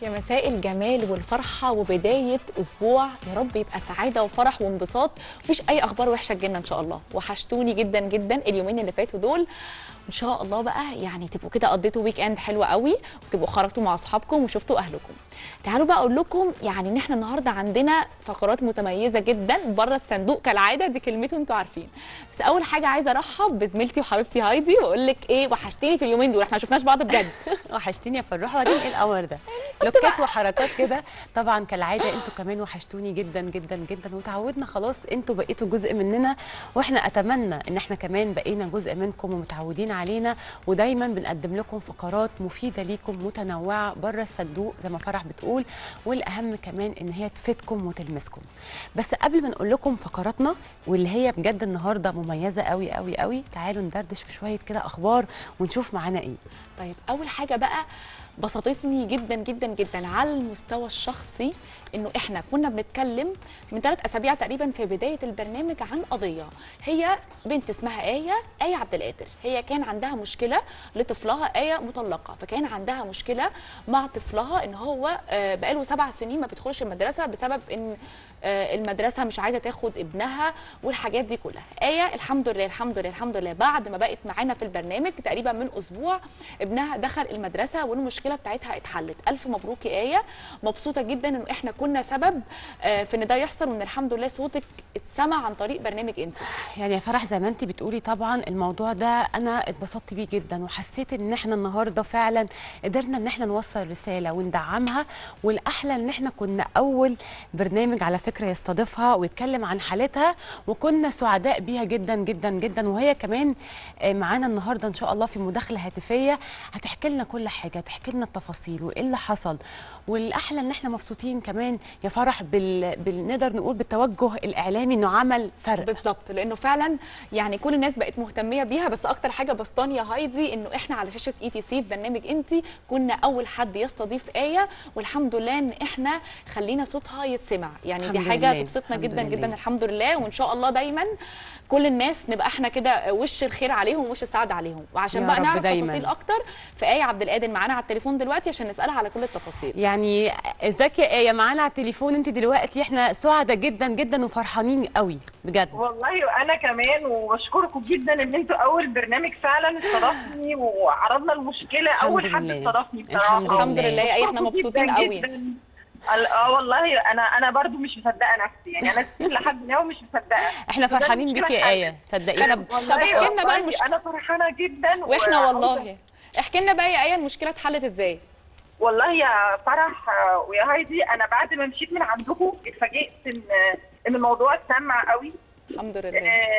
يا مساء الجمال والفرحة وبداية أسبوع يا رب يبقى سعادة وفرح وانبساط مفيش أي أخبار وحشة تجينا إن شاء الله وحشتوني جدا جدا اليومين اللي فاتوا دول إن شاء الله بقى يعني تبقوا كده قضيتوا ويك اند حلو قوي وتبقوا خرجتوا مع أصحابكم وشفتوا أهلكم تعالوا بقى أقول لكم يعني إن إحنا النهاردة عندنا فقرات متميزة جدا بره الصندوق كالعادة دي كلمته أنتوا عارفين بس أول حاجة عايزة أرحب بزميلتي وحبيبتي هايدي وأقول لك إيه وحشتيني في اليومين دول إحنا ما شفناش بعض بجد وحشتيني يا فروحه وبعدين ايه القمر ده لوكات وحركات كده طبعا كالعاده انتوا كمان وحشتوني جدا جدا جدا وتعودنا خلاص انتوا بقيتوا جزء مننا واحنا اتمنى ان احنا كمان بقينا جزء منكم ومتعودين علينا ودايما بنقدم لكم فقرات مفيده ليكم متنوعه بره الصندوق زي ما فرح بتقول والاهم كمان ان هي تفيدكم وتلمسكم بس قبل ما نقول لكم فقراتنا واللي هي بجد النهارده مميزه قوي قوي قوي تعالوا ندردش في شويه كده اخبار ونشوف معانا ايه طيب اول حاجه بقى بسطتني جدا جدا جدا على المستوى الشخصي انه احنا كنا بنتكلم من ثلاث اسابيع تقريبا في بدايه البرنامج عن قضيه هي بنت اسمها ايه ايه عبد القادر هي كان عندها مشكله لطفلها ايه مطلقه فكان عندها مشكله مع طفلها ان هو آه، بقاله سبع سنين ما بيدخلش المدرسه بسبب ان آه، المدرسه مش عايزه تاخد ابنها والحاجات دي كلها ايه الحمد لله الحمد لله الحمد لله بعد ما بقت معانا في البرنامج تقريبا من اسبوع ابنها دخل المدرسه والمشكله بتاعتها اتحلت الف مبروك يا ايه مبسوطه جدا ان احنا كنا سبب آه، في ان ده يحصل وان الحمد لله صوتك اتسمع عن طريق برنامج انت يعني يا فرح زي ما انت بتقولي طبعا الموضوع ده انا اتبسطت بيه جدا وحسيت ان احنا النهارده فعلا قدرنا ان احنا نوصل رساله وندعمها والاحلى ان احنا كنا اول برنامج على فكره يستضيفها ويتكلم عن حالتها وكنا سعداء بيها جدا جدا جدا وهي كمان آه، معانا النهارده ان شاء الله في مداخله هاتفيه هتحكي لنا كل حاجه تحكي لنا التفاصيل وايه اللي حصل والاحلى ان احنا مبسوطين كمان يا فرح بال... بال... نقدر نقول بالتوجه الاعلامي انه عمل فرق بالظبط لانه فعلا يعني كل الناس بقت مهتميه بيها بس اكتر حاجه بسطاني يا هايدي انه احنا على شاشه اي تي سي في برنامج انت كنا اول حد يستضيف ايه والحمد لله ان احنا خلينا صوتها يتسمع يعني دي الحمد حاجه لله، تبسطنا الحمد جدا لله. جدا الحمد لله وان شاء الله دايما كل الناس نبقى احنا كده وش الخير عليهم وش السعاده عليهم وعشان يا بقى رب نعرف دايماً. تفاصيل اكتر فايه عبد القادر معانا على التليفون دلوقتي عشان نسالها على كل التفاصيل يعني ازيك يا ايه معانا على التليفون انت دلوقتي احنا سعداء جدا جدا وفرحانين قوي بجد والله وانا كمان وبشكركم جدا ان انتوا اول برنامج فعلا استضافني وعرضنا المشكله الحمد اول حد لله. استضافني بصراحه الحمد الحمد لله يا ايه احنا بشكركم مبسوطين جداً قوي جداً. ال- اه والله انا انا برضو مش مصدقه نفسي يعني انا ستيل لحد دلوقتي مش مصدقه احنا وده فرحانين المشكلة بيك يا الحقيقية. ايه صدقيني طب والله طب احكي لنا بقى والله المشكلة. انا فرحانه جدا واحنا وعاوزة- والله احكي لنا بقى يا ايه المشكله اتحلت ازاي والله يا فرح آه، ويا هايدي انا بعد ما مشيت من عندكم اتفاجئت ان ان الموضوع اتسمع قوي الحمد لله آه،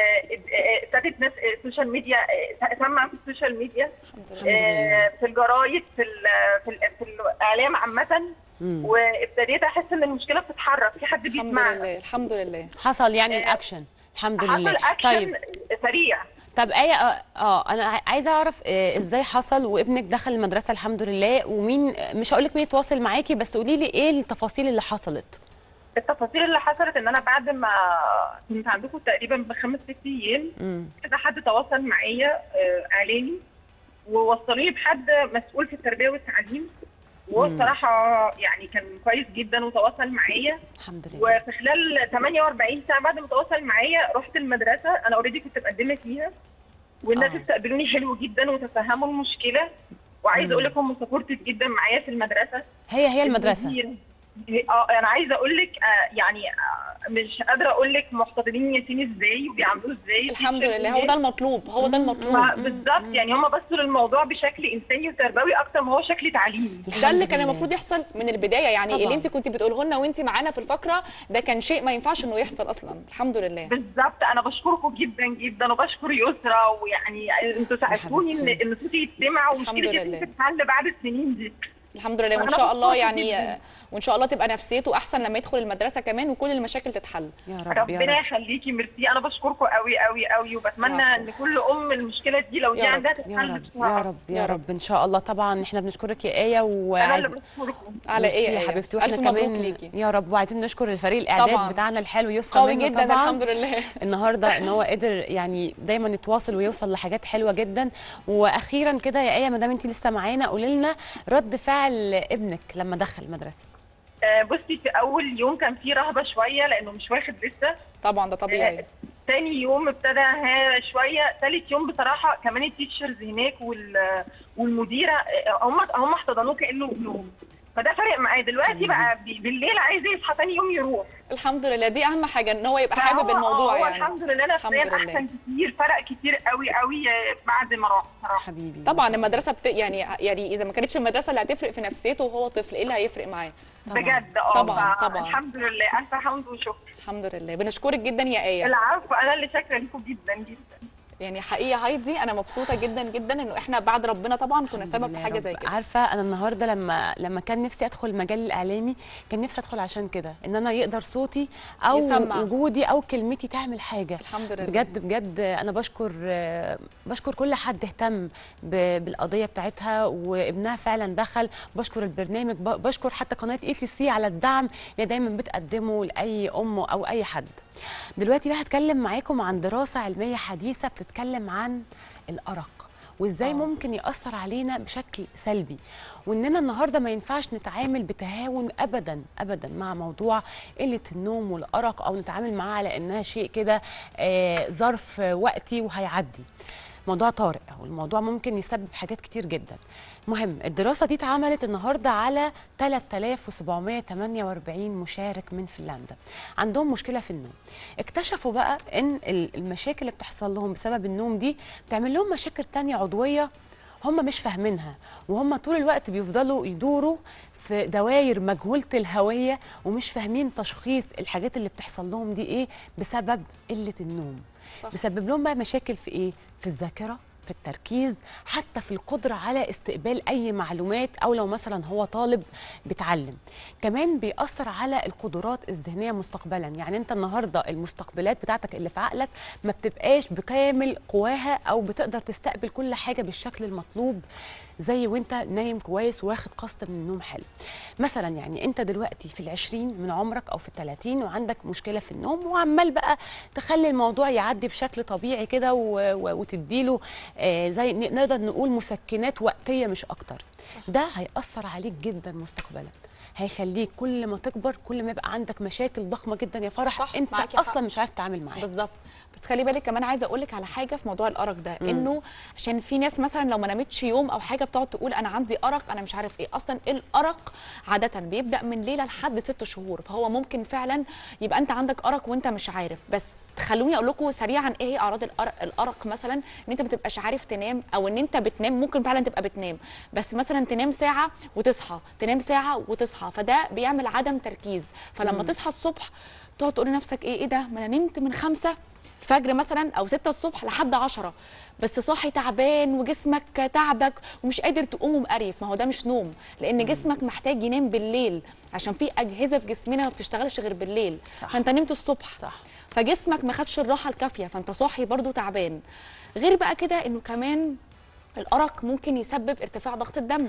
آه، ابتدت ناس آه، السوشيال ميديا آه، سمع في السوشيال ميديا الحمد لله آه، في الجرايد في ال- في, ال- في الاعلام عامه مم. وابتديت احس ان المشكله بتتحرك في حد الحمد بيسمعنا لله الحمد لله حصل يعني آه، الاكشن الحمد لله حصل اكشن طيب سريع طب ايه اه, آه انا عاي- عايزه اعرف آه ازاي حصل وابنك دخل المدرسه الحمد لله ومين مش هقول لك مين اتواصل معاكي بس قولي لي ايه التفاصيل اللي حصلت التفاصيل اللي حصلت ان انا بعد ما كنت عندكم تقريبا بخمس ست ايام امم كذا حد تواصل معايا آه، اعلامي ووصلوني بحد مسؤول في التربيه والتعليم وهو مم. بصراحه يعني كان كويس جدا وتواصل معايا الحمد لله وفي خلال 48 ساعه بعد ما تواصل معايا رحت المدرسه انا اوريدي كنت مقدمه فيها والناس آه. استقبلوني حلو جدا وتفهموا المشكله وعايزه مم. اقول لك هم سبورتيف جدا معايا في المدرسه هي هي المدرسه المدير- اه انا عايزه اقول لك آه يعني آه مش قادره اقول لك محتضنين ياسين ازاي وبيعاملوه ازاي الحمد لله هو ده المطلوب هو ده المطلوب ما- بالظبط يعني هم بصوا للموضوع بشكل انساني وتربوي اكتر ما هو شكل تعليمي ده اللي الحمد كان لله. المفروض يحصل من البدايه يعني طبعاً. اللي انت كنت بتقوله لنا وانت معانا في الفقره ده كان شيء ما ينفعش انه يحصل اصلا الحمد لله بالظبط انا بشكركم جدا جدا وبشكر يسرا ويعني انتوا ساعدتوني ان حبيبتي. ان صوتي يتسمع الحمد ومشكلتي لله. تتحل بعد السنين دي الحمد لله وان أنا شاء الله مبسوطة يعني جداً. وان شاء الله تبقى نفسيته احسن لما يدخل المدرسه كمان وكل المشاكل تتحل يا رب يا ربنا رب يخليكي ميرسي انا بشكركم قوي قوي قوي وبتمنى يا ان كل ام المشكله دي لو دي يا رب. عندها يا تتحل رب بسرعه يا رب يا يا رب. رب ان شاء الله طبعا احنا بنشكرك يا ايه انا وعايز اللي بشكركم على ميرسي ايه يا يا حبيبتي واحنا ألف مبروك كمان ليكي. يا رب وعايزين نشكر الفريق الاعداد طبعاً. بتاعنا الحلو يسرا قوي منه جدا طبعا الحمد لله النهارده ان هو قدر يعني دايما يتواصل ويوصل لحاجات حلوه جدا واخيرا كده يا ايه ما دام انت لسه معانا قولي لنا رد فعل انفعال ابنك لما دخل المدرسه آه، بصي في اول يوم كان في رهبه شويه لانه مش واخد لسه طبعا ده طبيعي آه، تاني يوم ابتدى ها شويه تالت يوم بصراحه كمان التيتشرز هناك وال والمديره آه، هم هم احتضنوه كانه ابنهم فده فرق معاه دلوقتي بقى بي- بالليل عايز يصحى تاني يوم يروح الحمد لله دي اهم حاجه ان هو يبقى حابب فهو- الموضوع هو يعني الحمد لله نفسيا الحمد لله. احسن كتير فرق كتير قوي قوي آه، بعد ما راح بصراحه حبيبي طبعا المدرسه بت... يعني يعني اذا ما كانتش المدرسه اللي هتفرق في نفسيته وهو طفل ايه اللي هيفرق معاه طبعاً. بجد اه طبعاً، ف- طبعاً. الحمد لله الف حمد وشكر الحمد لله بنشكرك جدا يا ايه العفو انا اللي شاكره لكم جدا جدا يعني حقيقه هايدي انا مبسوطه جدا جدا انه احنا بعد ربنا طبعا كنا سبب في يا حاجه رب. زي كده عارفه انا النهارده لما لما كان نفسي ادخل المجال الاعلامي كان نفسي ادخل عشان كده ان انا يقدر صوتي او يسمع. وجودي او كلمتي تعمل حاجه الحمد لله بجد بجد انا بشكر بشكر كل حد اهتم ب- بالقضيه بتاعتها وابنها فعلا دخل بشكر البرنامج ب- بشكر حتى قناه اي تي سي على الدعم اللي دايما بتقدمه لاي ام او اي حد دلوقتي بقى هتكلم معاكم عن دراسه علميه حديثه بتتكلم عن الارق وازاي آه. ممكن ياثر علينا بشكل سلبي واننا النهارده ما ينفعش نتعامل بتهاون ابدا ابدا مع موضوع قله النوم والارق او نتعامل معاه على انها شيء كده آه، ظرف آه، وقتي وهيعدي موضوع طارئ والموضوع ممكن يسبب حاجات كتير جدا مهم الدراسة دي اتعملت النهاردة على 3748 مشارك من فنلندا عندهم مشكلة في النوم اكتشفوا بقى ان ال- المشاكل اللي بتحصل لهم بسبب النوم دي بتعمل لهم مشاكل تانية عضوية هم مش فاهمينها وهم طول الوقت بيفضلوا يدوروا في دواير مجهولة الهوية ومش فاهمين تشخيص الحاجات اللي بتحصل لهم دي ايه بسبب قلة النوم صح. بيسبب لهم بقى مشاكل في ايه في الذاكره في التركيز حتى في القدرة على استقبال أي معلومات أو لو مثلا هو طالب بيتعلم كمان بيأثر على القدرات الذهنية مستقبلا يعني أنت النهاردة المستقبلات بتاعتك اللي في عقلك ما بتبقاش بكامل قواها أو بتقدر تستقبل كل حاجة بالشكل المطلوب زي وانت نايم كويس واخد قسط من النوم حلو مثلا يعني انت دلوقتي في العشرين من عمرك او في الثلاثين وعندك مشكله في النوم وعمال بقى تخلي الموضوع يعدي بشكل طبيعي كده و- و- وتديله آه زي ن- نقدر نقول مسكنات وقتيه مش اكتر ده هيأثر عليك جدا مستقبلا هيخليك كل ما تكبر كل ما يبقى عندك مشاكل ضخمه جدا يا فرح صح، انت معاكي حق. اصلا مش عارف تتعامل معاها بالظبط بس خلي بالك كمان عايزه اقول لك على حاجه في موضوع الارق ده انه عشان في ناس مثلا لو ما نامتش يوم او حاجه بتقعد تقول انا عندي ارق انا مش عارف ايه اصلا الارق عاده بيبدا من ليله لحد ست شهور فهو ممكن فعلا يبقى انت عندك ارق وانت مش عارف بس خلوني اقول لكم سريعا ايه هي اعراض الارق, الارق مثلا ان انت ما تبقاش عارف تنام او ان انت بتنام ممكن فعلا تبقى بتنام بس مثلا تنام ساعه وتصحى تنام ساعه وتصحى فده بيعمل عدم تركيز فلما تصحى الصبح تقعد تقول لنفسك ايه ايه ده ما انا نمت من خمسة الفجر مثلا او 6 الصبح لحد 10 بس صاحي تعبان وجسمك تعبك ومش قادر تقوم ومقريف ما هو ده مش نوم لان جسمك محتاج ينام بالليل عشان في اجهزه في جسمنا ما بتشتغلش غير بالليل صح. فانت نمت الصبح صح. فجسمك ما خدش الراحه الكافيه فانت صاحي برضو تعبان غير بقى كده انه كمان الارق ممكن يسبب ارتفاع ضغط الدم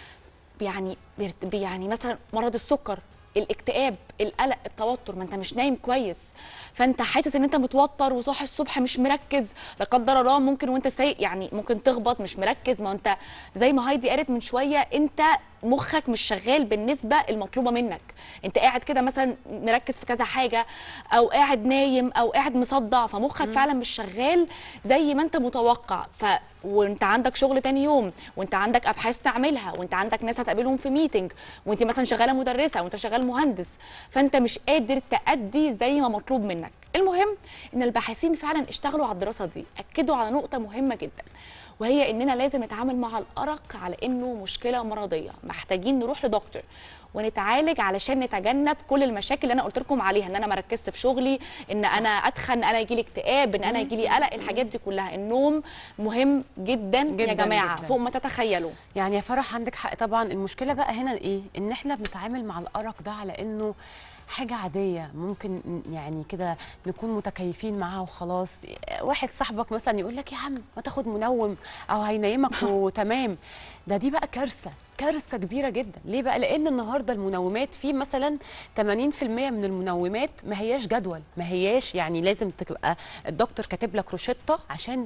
يعني بيرت- يعني مثلا مرض السكر الاكتئاب القلق التوتر ما انت مش نايم كويس فانت حاسس ان انت متوتر وصاحي الصبح مش مركز لا قدر الله ممكن وانت سايق يعني ممكن تخبط مش مركز ما انت زي ما هايدي قالت من شويه انت مخك مش شغال بالنسبه المطلوبه منك انت قاعد كده مثلا مركز في كذا حاجه او قاعد نايم او قاعد مصدع فمخك فعلا مش شغال زي ما انت متوقع ف وانت عندك شغل تاني يوم وانت عندك ابحاث تعملها وانت عندك ناس هتقابلهم في ميتنج وانت مثلا شغاله مدرسه وانت شغال مهندس فانت مش قادر تأدي زي ما مطلوب منك المهم ان الباحثين فعلا اشتغلوا على الدراسه دي اكدوا على نقطه مهمه جدا وهي اننا لازم نتعامل مع الارق على انه مشكله مرضيه محتاجين نروح لدكتور ونتعالج علشان نتجنب كل المشاكل اللي انا قلت لكم عليها ان انا ما ركزت في شغلي ان انا اتخن ان انا يجي لي اكتئاب ان انا يجي لي قلق الحاجات دي كلها النوم مهم جدا, جداً يا جماعه جداً. فوق ما تتخيلوا يعني يا فرح عندك حق طبعا المشكله بقى هنا ايه ان احنا بنتعامل مع الارق ده على انه حاجة عادية ممكن ن- يعني كده نكون متكيفين معاها وخلاص واحد صاحبك مثلا يقول لك يا عم ما تاخد منوم او هينيمك وتمام ده دي بقى كارثة كارثة كبيرة جدا ليه بقى لان النهاردة المنومات في مثلا 80% من المنومات ما هياش جدول ما هياش يعني لازم تبقى الدكتور كاتب لك روشتة عشان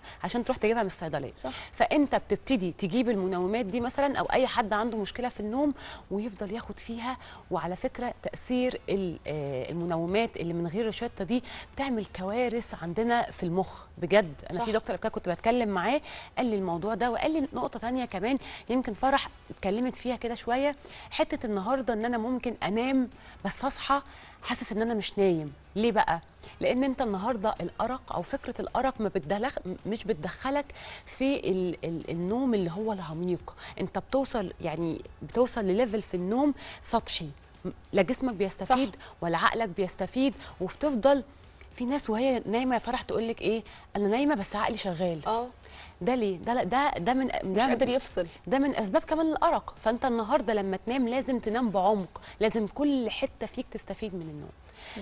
عشان تروح تجيبها من الصيدليه صح. فانت بتبتدي تجيب المنومات دي مثلا او اي حد عنده مشكله في النوم ويفضل ياخد فيها وعلى فكره تاثير ال- آه، المنومات اللي من غير روشته دي بتعمل كوارث عندنا في المخ بجد انا صح. في دكتور قبل كده كنت بتكلم معاه قال لي الموضوع ده وقال لي نقطه تانية كمان يمكن فرح اتكلمت فيها كده شويه حته النهارده ان انا ممكن انام بس اصحى حاسس ان انا مش نايم ليه بقى لان انت النهارده الارق او فكره الارق ما بتدخلك مش بتدخلك في ال ال النوم اللي هو العميق انت بتوصل يعني بتوصل لليفل في النوم سطحي م- لا جسمك بيستفيد ولا عقلك بيستفيد وبتفضل في ناس وهي نايمه يا فرح تقول لك ايه انا نايمه بس عقلي شغال اه ده ليه ده ده ده من مش ده قادر يفصل ده من اسباب كمان الارق فانت النهارده لما تنام لازم تنام بعمق لازم كل حته فيك تستفيد من النوم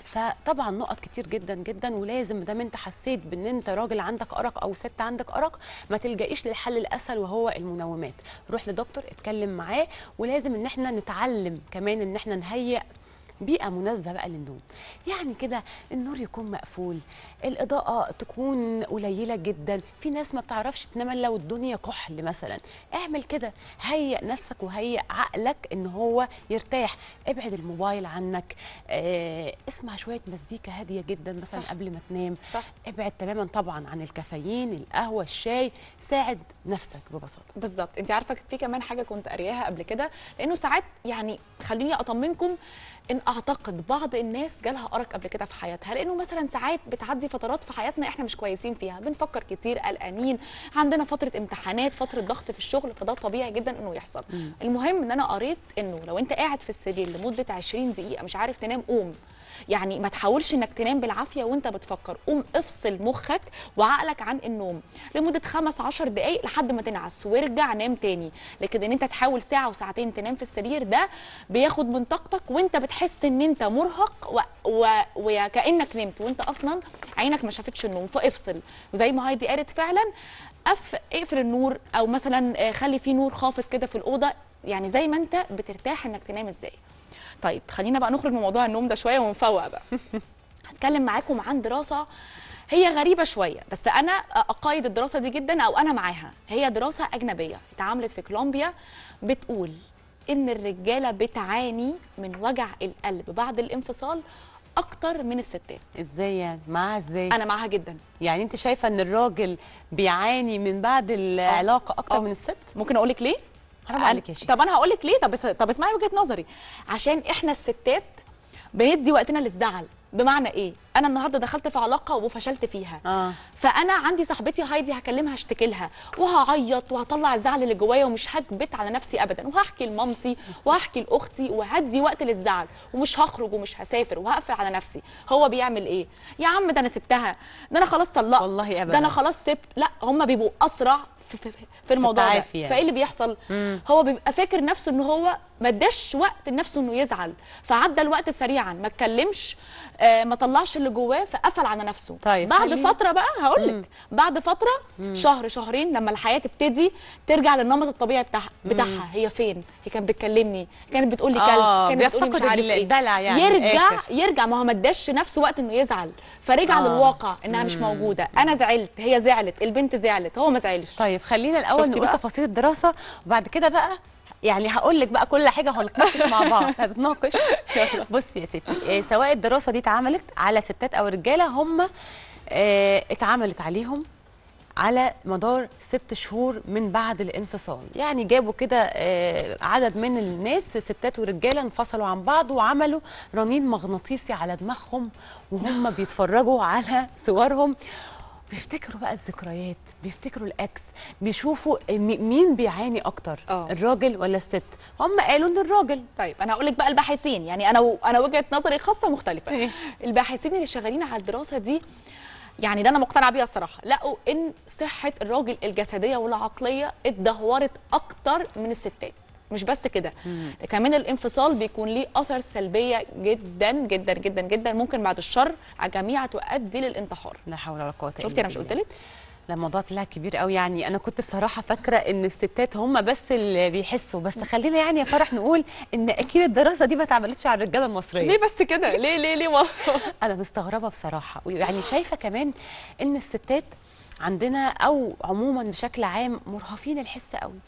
فطبعا نقط كتير جدا جدا ولازم دام انت حسيت بان انت راجل عندك ارق او ست عندك ارق ما تلجئيش للحل الاسهل وهو المنومات روح لدكتور اتكلم معاه ولازم ان احنا نتعلم كمان ان احنا نهيئ بيئة مناسبة بقى للنوم يعني كده النور يكون مقفول الإضاءة تكون قليلة جدا في ناس ما بتعرفش تنام إلا والدنيا كحل مثلا اعمل كده هيئ نفسك وهيئ عقلك إن هو يرتاح ابعد الموبايل عنك آه اسمع شوية مزيكا هادية جدا مثلا صح. قبل ما تنام صح ابعد تماما طبعا عن الكافيين القهوة الشاي ساعد نفسك ببساطة بالظبط انت عارفه في كمان حاجه كنت قارياها قبل كده لانه ساعات يعني خليني اطمنكم ان اعتقد بعض الناس جالها ارق قبل كده في حياتها لانه مثلا ساعات بتعدي فترات في حياتنا احنا مش كويسين فيها بنفكر كتير قلقانين عندنا فتره امتحانات فتره ضغط في الشغل فده طبيعي جدا انه يحصل المهم ان انا قريت انه لو انت قاعد في السرير لمده 20 دقيقه مش عارف تنام قوم يعني ما تحاولش انك تنام بالعافيه وانت بتفكر قوم افصل مخك وعقلك عن النوم لمده خمس عشر دقائق لحد ما تنعس وارجع نام تاني لكن ان انت تحاول ساعه وساعتين تنام في السرير ده بياخد من طاقتك وانت بتحس ان انت مرهق و... و... وكانك نمت وانت اصلا عينك ما شافتش النوم فافصل وزي ما هايدي قالت فعلا أف... اقفل النور او مثلا آه، خلي فيه نور خافت كده في الاوضه يعني زي ما انت بترتاح انك تنام ازاي طيب خلينا بقى نخرج من موضوع النوم ده شويه ونفوق بقى هتكلم معاكم عن دراسه هي غريبه شويه بس انا اقايد الدراسه دي جدا او انا معاها هي دراسه اجنبيه اتعملت في كولومبيا بتقول ان الرجاله بتعاني من وجع القلب بعد الانفصال اكتر من الستات ازاي يعني معاها ازاي انا معاها جدا يعني انت شايفه ان الراجل بيعاني من بعد العلاقه اكتر آه. من الست ممكن اقول لك ليه حرام أنا- عليك يا شيخ. طب انا هقول لك ليه طب بس طب اسمعي وجهه نظري عشان احنا الستات بندي وقتنا للزعل بمعنى ايه انا النهارده دخلت في علاقه وفشلت فيها اه فانا عندي صاحبتي هايدي هكلمها اشتكي لها وهعيط وهطلع الزعل اللي جوايا ومش هكبت على نفسي ابدا وهحكي لمامتي وهحكي لاختي وهدي وقت للزعل ومش هخرج ومش هسافر وهقفل على نفسي هو بيعمل ايه يا عم ده انا سبتها ده انا خلاص طلقت والله ده أبداً. انا خلاص سبت لا هم بيبقوا اسرع في, في, في الموضوع ده التعافي يعني. فايه اللي بيحصل مم. هو بيبقى فاكر نفسه ان هو ما اداش وقت لنفسه انه يزعل فعدى الوقت سريعا ما اتكلمش آه ما طلعش اللي جواه فقفل على نفسه طيب، بعد خلينا- فتره بقى هقول لك بعد فتره شهر شهرين لما الحياه تبتدي ترجع للنمط الطبيعي بتاعها بتاعها هي فين هي كانت بتكلمني كانت بتقول لي كلب آه، كانت بتقول لي مش بيفتقد عارف ايه الدلع يعني، يرجع آخر. يرجع ما هو ما اداش نفسه وقت انه يزعل فرجع آه. للواقع انها مش موجوده انا زعلت هي زعلت البنت زعلت هو ما زعلش طيب خلينا الاول شفتي نقول بقى؟ تفاصيل الدراسه وبعد كده بقى يعني هقول لك بقى كل حاجه وهنتناقش مع بعض هنتناقش بصي يا ستي آه، سواء الدراسه دي اتعملت على ستات او رجاله هم آه، اتعملت عليهم على مدار ست شهور من بعد الانفصال يعني جابوا كده آه، عدد من الناس ستات ورجاله انفصلوا عن بعض وعملوا رنين مغناطيسي على دماغهم وهم بيتفرجوا على صورهم بيفتكروا بقى الذكريات بيفتكروا الاكس بيشوفوا م- مين بيعاني اكتر آه. الراجل ولا الست هم قالوا ان الراجل طيب انا هقول لك بقى الباحثين يعني انا و... انا وجهه نظري خاصه مختلفه إيه؟ الباحثين اللي شغالين على الدراسه دي يعني ده انا مقتنعه بيها الصراحه لقوا ان صحه الراجل الجسديه والعقليه اتدهورت اكتر من الستات مش بس كده ده كمان الانفصال بيكون ليه اثر سلبيه جدا جدا جدا جدا ممكن بعد الشر على الجميع تؤدي للانتحار لا حول ولا قوه الا شفتي انا مش بالله. قلت لك لا الموضوع طلع كبير قوي يعني انا كنت بصراحه فاكره ان الستات هم بس اللي بيحسوا بس خلينا يعني يا فرح نقول ان اكيد الدراسه دي ما اتعملتش على الرجاله المصريه ليه بس كده ليه ليه ليه ما انا مستغربه بصراحه ويعني شايفه كمان ان الستات عندنا او عموما بشكل عام مرهفين الحس قوي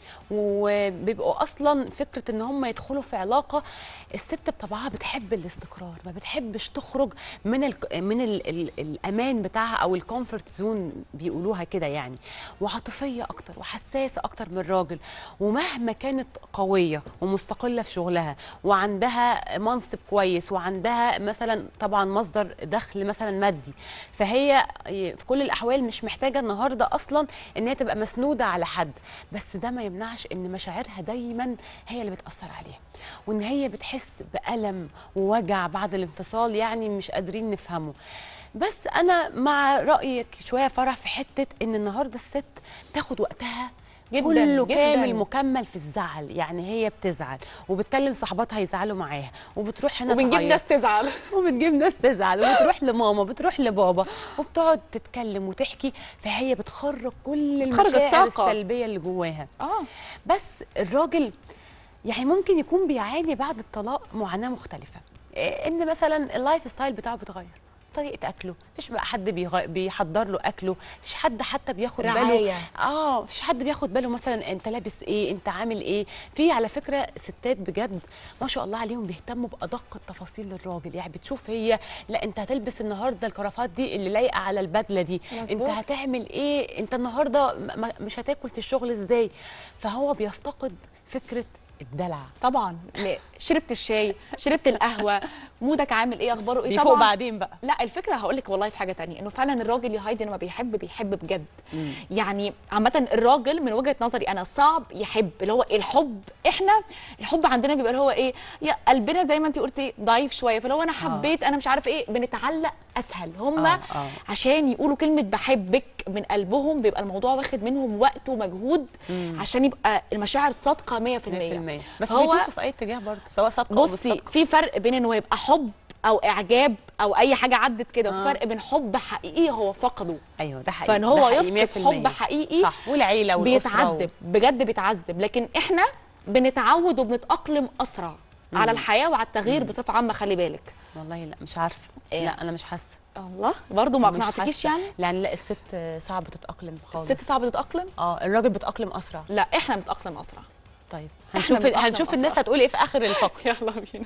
وبيبقوا اصلا فكره ان هم يدخلوا في علاقه الست بطبعها بتحب الاستقرار ما بتحبش تخرج من ال من ال ال الامان بتاعها او الكومفورت زون بيقولوها كده يعني وعاطفيه اكتر وحساسه اكتر من الراجل ومهما كانت قويه ومستقله في شغلها وعندها منصب كويس وعندها مثلا طبعا مصدر دخل مثلا مادي فهي في كل الاحوال مش محتاجه النهارده اصلا ان هي تبقى مسنوده على حد بس ده ما يمنعش ان مشاعرها دايما هي اللي بتاثر عليها وان هي بتحس بالم ووجع بعد الانفصال يعني مش قادرين نفهمه بس انا مع رايك شويه فرح في حته ان النهارده الست تاخد وقتها جداً، كله جداً. كامل مكمل في الزعل يعني هي بتزعل وبتكلم صاحباتها يزعلوا معاها وبتروح هنا وبنجيب تعيط. ناس تزعل وبتجيب ناس تزعل وبتروح لماما بتروح لبابا وبتقعد تتكلم وتحكي فهي بتخرج كل بتخرج المشاعر الطاقة. السلبيه اللي جواها اه بس الراجل يعني ممكن يكون بيعاني بعد الطلاق معاناه مختلفه إيه، ان مثلا اللايف ستايل بتاعه بيتغير طريقه اكله مفيش بقى حد بيغ... بيحضر له اكله مفيش حد حتى بياخد باله رعاية. اه مفيش حد بياخد باله مثلا انت لابس ايه انت عامل ايه في على فكره ستات بجد ما شاء الله عليهم بيهتموا بادق التفاصيل للراجل يعني بتشوف هي لا انت هتلبس النهارده الكرافات دي اللي لايقه على البدله دي مظبوط. انت هتعمل ايه انت النهارده م- م- مش هتاكل في الشغل ازاي فهو بيفتقد فكره الدلع طبعا لا، شربت الشاي شربت القهوه مودك عامل ايه اخباره ايه بيفوق بعدين بقى لا الفكره هقول لك والله في حاجه تانية انه فعلا الراجل يا هايدي لما بيحب بيحب بجد يعني عامه الراجل من وجهه نظري انا صعب يحب اللي هو الحب احنا الحب عندنا بيبقى اللي هو ايه يا قلبنا زي ما انت قلتي ضعيف شويه فلو انا حبيت انا مش عارف ايه بنتعلق اسهل هم آه، آه. عشان يقولوا كلمه بحبك من قلبهم بيبقى الموضوع واخد منهم وقت ومجهود عشان يبقى المشاعر صادقه 100% 100% بس هو بيدوسوا في اي اتجاه برضه سواء صادقه او بصي بالصدق. في فرق بين انه يبقى حب او اعجاب او اي حاجه عدت كده آه. وفرق بين حب حقيقي هو فقده ايوه ده حقيقي فان ده هو حقيقي يفقد 100%. حب حقيقي صح والعيله والاسره بيتعذب بجد بيتعذب لكن احنا بنتعود وبنتاقلم اسرع على الحياه وعلى التغيير بصفه عامه خلي بالك والله لا مش عارفه إيه؟ لا انا مش حاسه الله برضه ما مش اقنعتكيش حاسة. يعني يعني لا الست صعب تتاقلم خالص الست صعب تتاقلم اه الراجل بيتاقلم اسرع لا احنا بنتاقلم اسرع طيب إحنا هنشوف بنتأقلم هنشوف أسرع. الناس هتقول ايه في اخر الفقره يلا بينا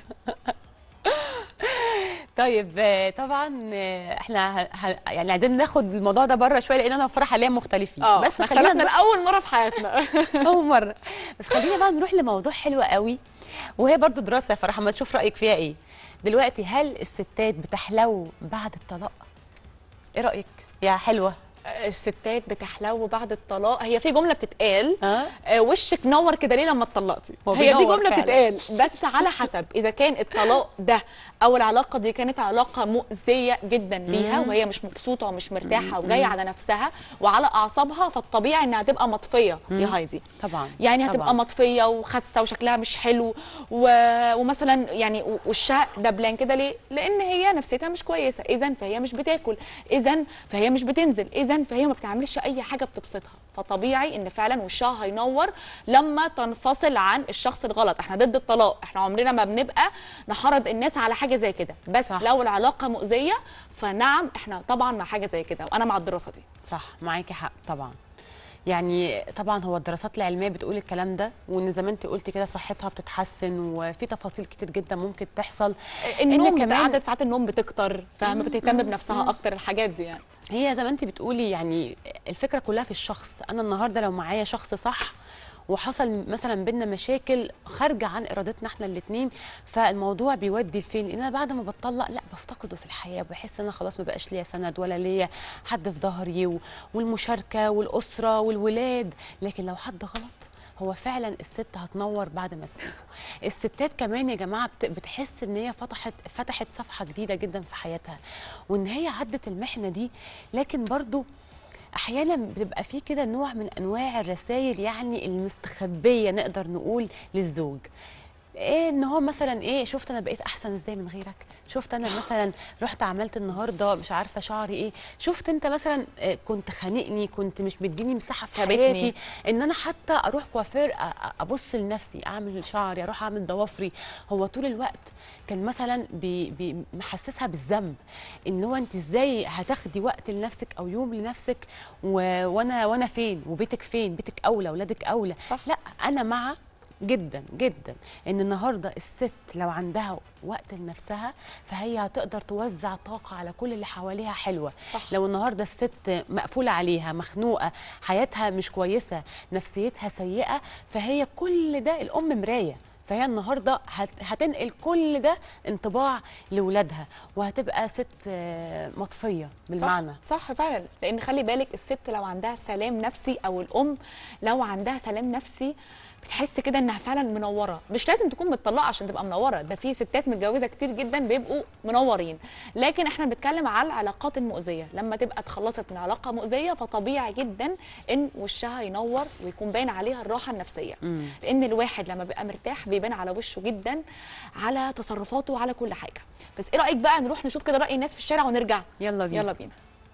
طيب آه، طبعا آه، احنا ه... ه... يعني عايزين ناخد الموضوع ده بره شويه لان انا وفرح حاليا مختلفين اه بس بس خلينا خلينا نروح لاول مره في حياتنا اول مره بس خلينا بقى نروح لموضوع حلو قوي وهي برضو دراسه يا فرح ما تشوف رايك فيها ايه دلوقتي هل الستات بتحلو بعد الطلاق ايه رايك يا حلوه الستات بتحلو بعد الطلاق هي في جمله بتتقال ها آه، وشك نور كده ليه لما اتطلقتي هو هي دي بينور جمله فعلاً. بتتقال بس على حسب اذا كان الطلاق ده او العلاقه دي كانت علاقه مؤذيه جدا ليها وهي مش مبسوطه ومش مرتاحه وجايه على نفسها وعلى اعصابها فالطبيعي انها تبقى مطفيه يا هايدي طبعا يعني هتبقى طبعاً. مطفيه وخاسه وشكلها مش حلو و... ومثلا يعني وشها دبلان كده ليه؟ لان هي نفسيتها مش كويسه، اذا فهي مش بتاكل، اذا فهي مش بتنزل، اذا فهي ما بتعملش اي حاجه بتبسطها، فطبيعي ان فعلا وشها هينور لما تنفصل عن الشخص الغلط، احنا ضد الطلاق، احنا عمرنا ما بنبقى نحرض الناس على حاجه زي كده، بس صح. صح. لو العلاقه مؤذيه فنعم احنا طبعا مع حاجه زي كده، وانا مع الدراسه دي. صح معاكي حق طبعا يعني طبعا هو الدراسات العلميه بتقول الكلام ده وان زي ما انت قلتي كده صحتها بتتحسن وفي تفاصيل كتير جدا ممكن تحصل النوم كمان- كمان عدد ساعات النوم بتكتر فاهمه بتهتم بنفسها اكتر الحاجات دي يعني هي زي ما انت بتقولي يعني الفكره كلها في الشخص انا النهارده لو معايا شخص صح وحصل مثلا بينا مشاكل خارجه عن ارادتنا احنا الاثنين فالموضوع بيودي لفين لان انا بعد ما بتطلق لا بفتقده في الحياه بحس ان انا خلاص ما بقاش ليا سند ولا ليا حد في ظهري و- والمشاركه والاسره والولاد لكن لو حد غلط هو فعلا الست هتنور بعد ما تسيبه الستات كمان يا جماعه بت- بتحس ان هي فتحت فتحت صفحه جديده جدا في حياتها وان هي عدت المحنه دي لكن برضو احيانا بتبقى في كده نوع من انواع الرسائل يعني المستخبيه نقدر نقول للزوج ايه ان هو مثلا ايه شفت انا بقيت احسن ازاي من غيرك شفت انا مثلا رحت عملت النهارده مش عارفه شعري ايه شفت انت مثلا إيه كنت خانقني كنت مش مديني مساحه في كابتني. حياتي ان انا حتى اروح كوافير أ- أ- ابص لنفسي اعمل شعري اروح اعمل ضوافري هو طول الوقت كان مثلا بي بي محسسها بالذنب ان هو انت ازاي هتاخدي وقت لنفسك او يوم لنفسك و... وانا وانا فين وبيتك فين بيتك اولى اولادك اولى صح. لا انا مع جدا جدا ان النهارده الست لو عندها وقت لنفسها فهي هتقدر توزع طاقه على كل اللي حواليها حلوه صح. لو النهارده الست مقفوله عليها مخنوقه حياتها مش كويسه نفسيتها سيئه فهي كل ده الام مرايه فهي النهارده هت- هتنقل كل ده انطباع لاولادها وهتبقى ست آه، مطفيه بالمعنى صح, صح فعلا لان خلي بالك الست لو عندها سلام نفسي او الام لو عندها سلام نفسي بتحس كده انها فعلا منوره مش لازم تكون متطلقه عشان تبقى منوره ده في ستات متجوزه كتير جدا بيبقوا منورين لكن احنا بنتكلم على العلاقات المؤذيه لما تبقى اتخلصت من علاقه مؤذيه فطبيعي جدا ان وشها ينور ويكون باين عليها الراحه النفسيه مم. لان الواحد لما بيبقى مرتاح بيبان على وشه جدا على تصرفاته وعلى كل حاجه بس ايه رايك بقى نروح نشوف كده راي الناس في الشارع ونرجع يلا بينا يلا بينا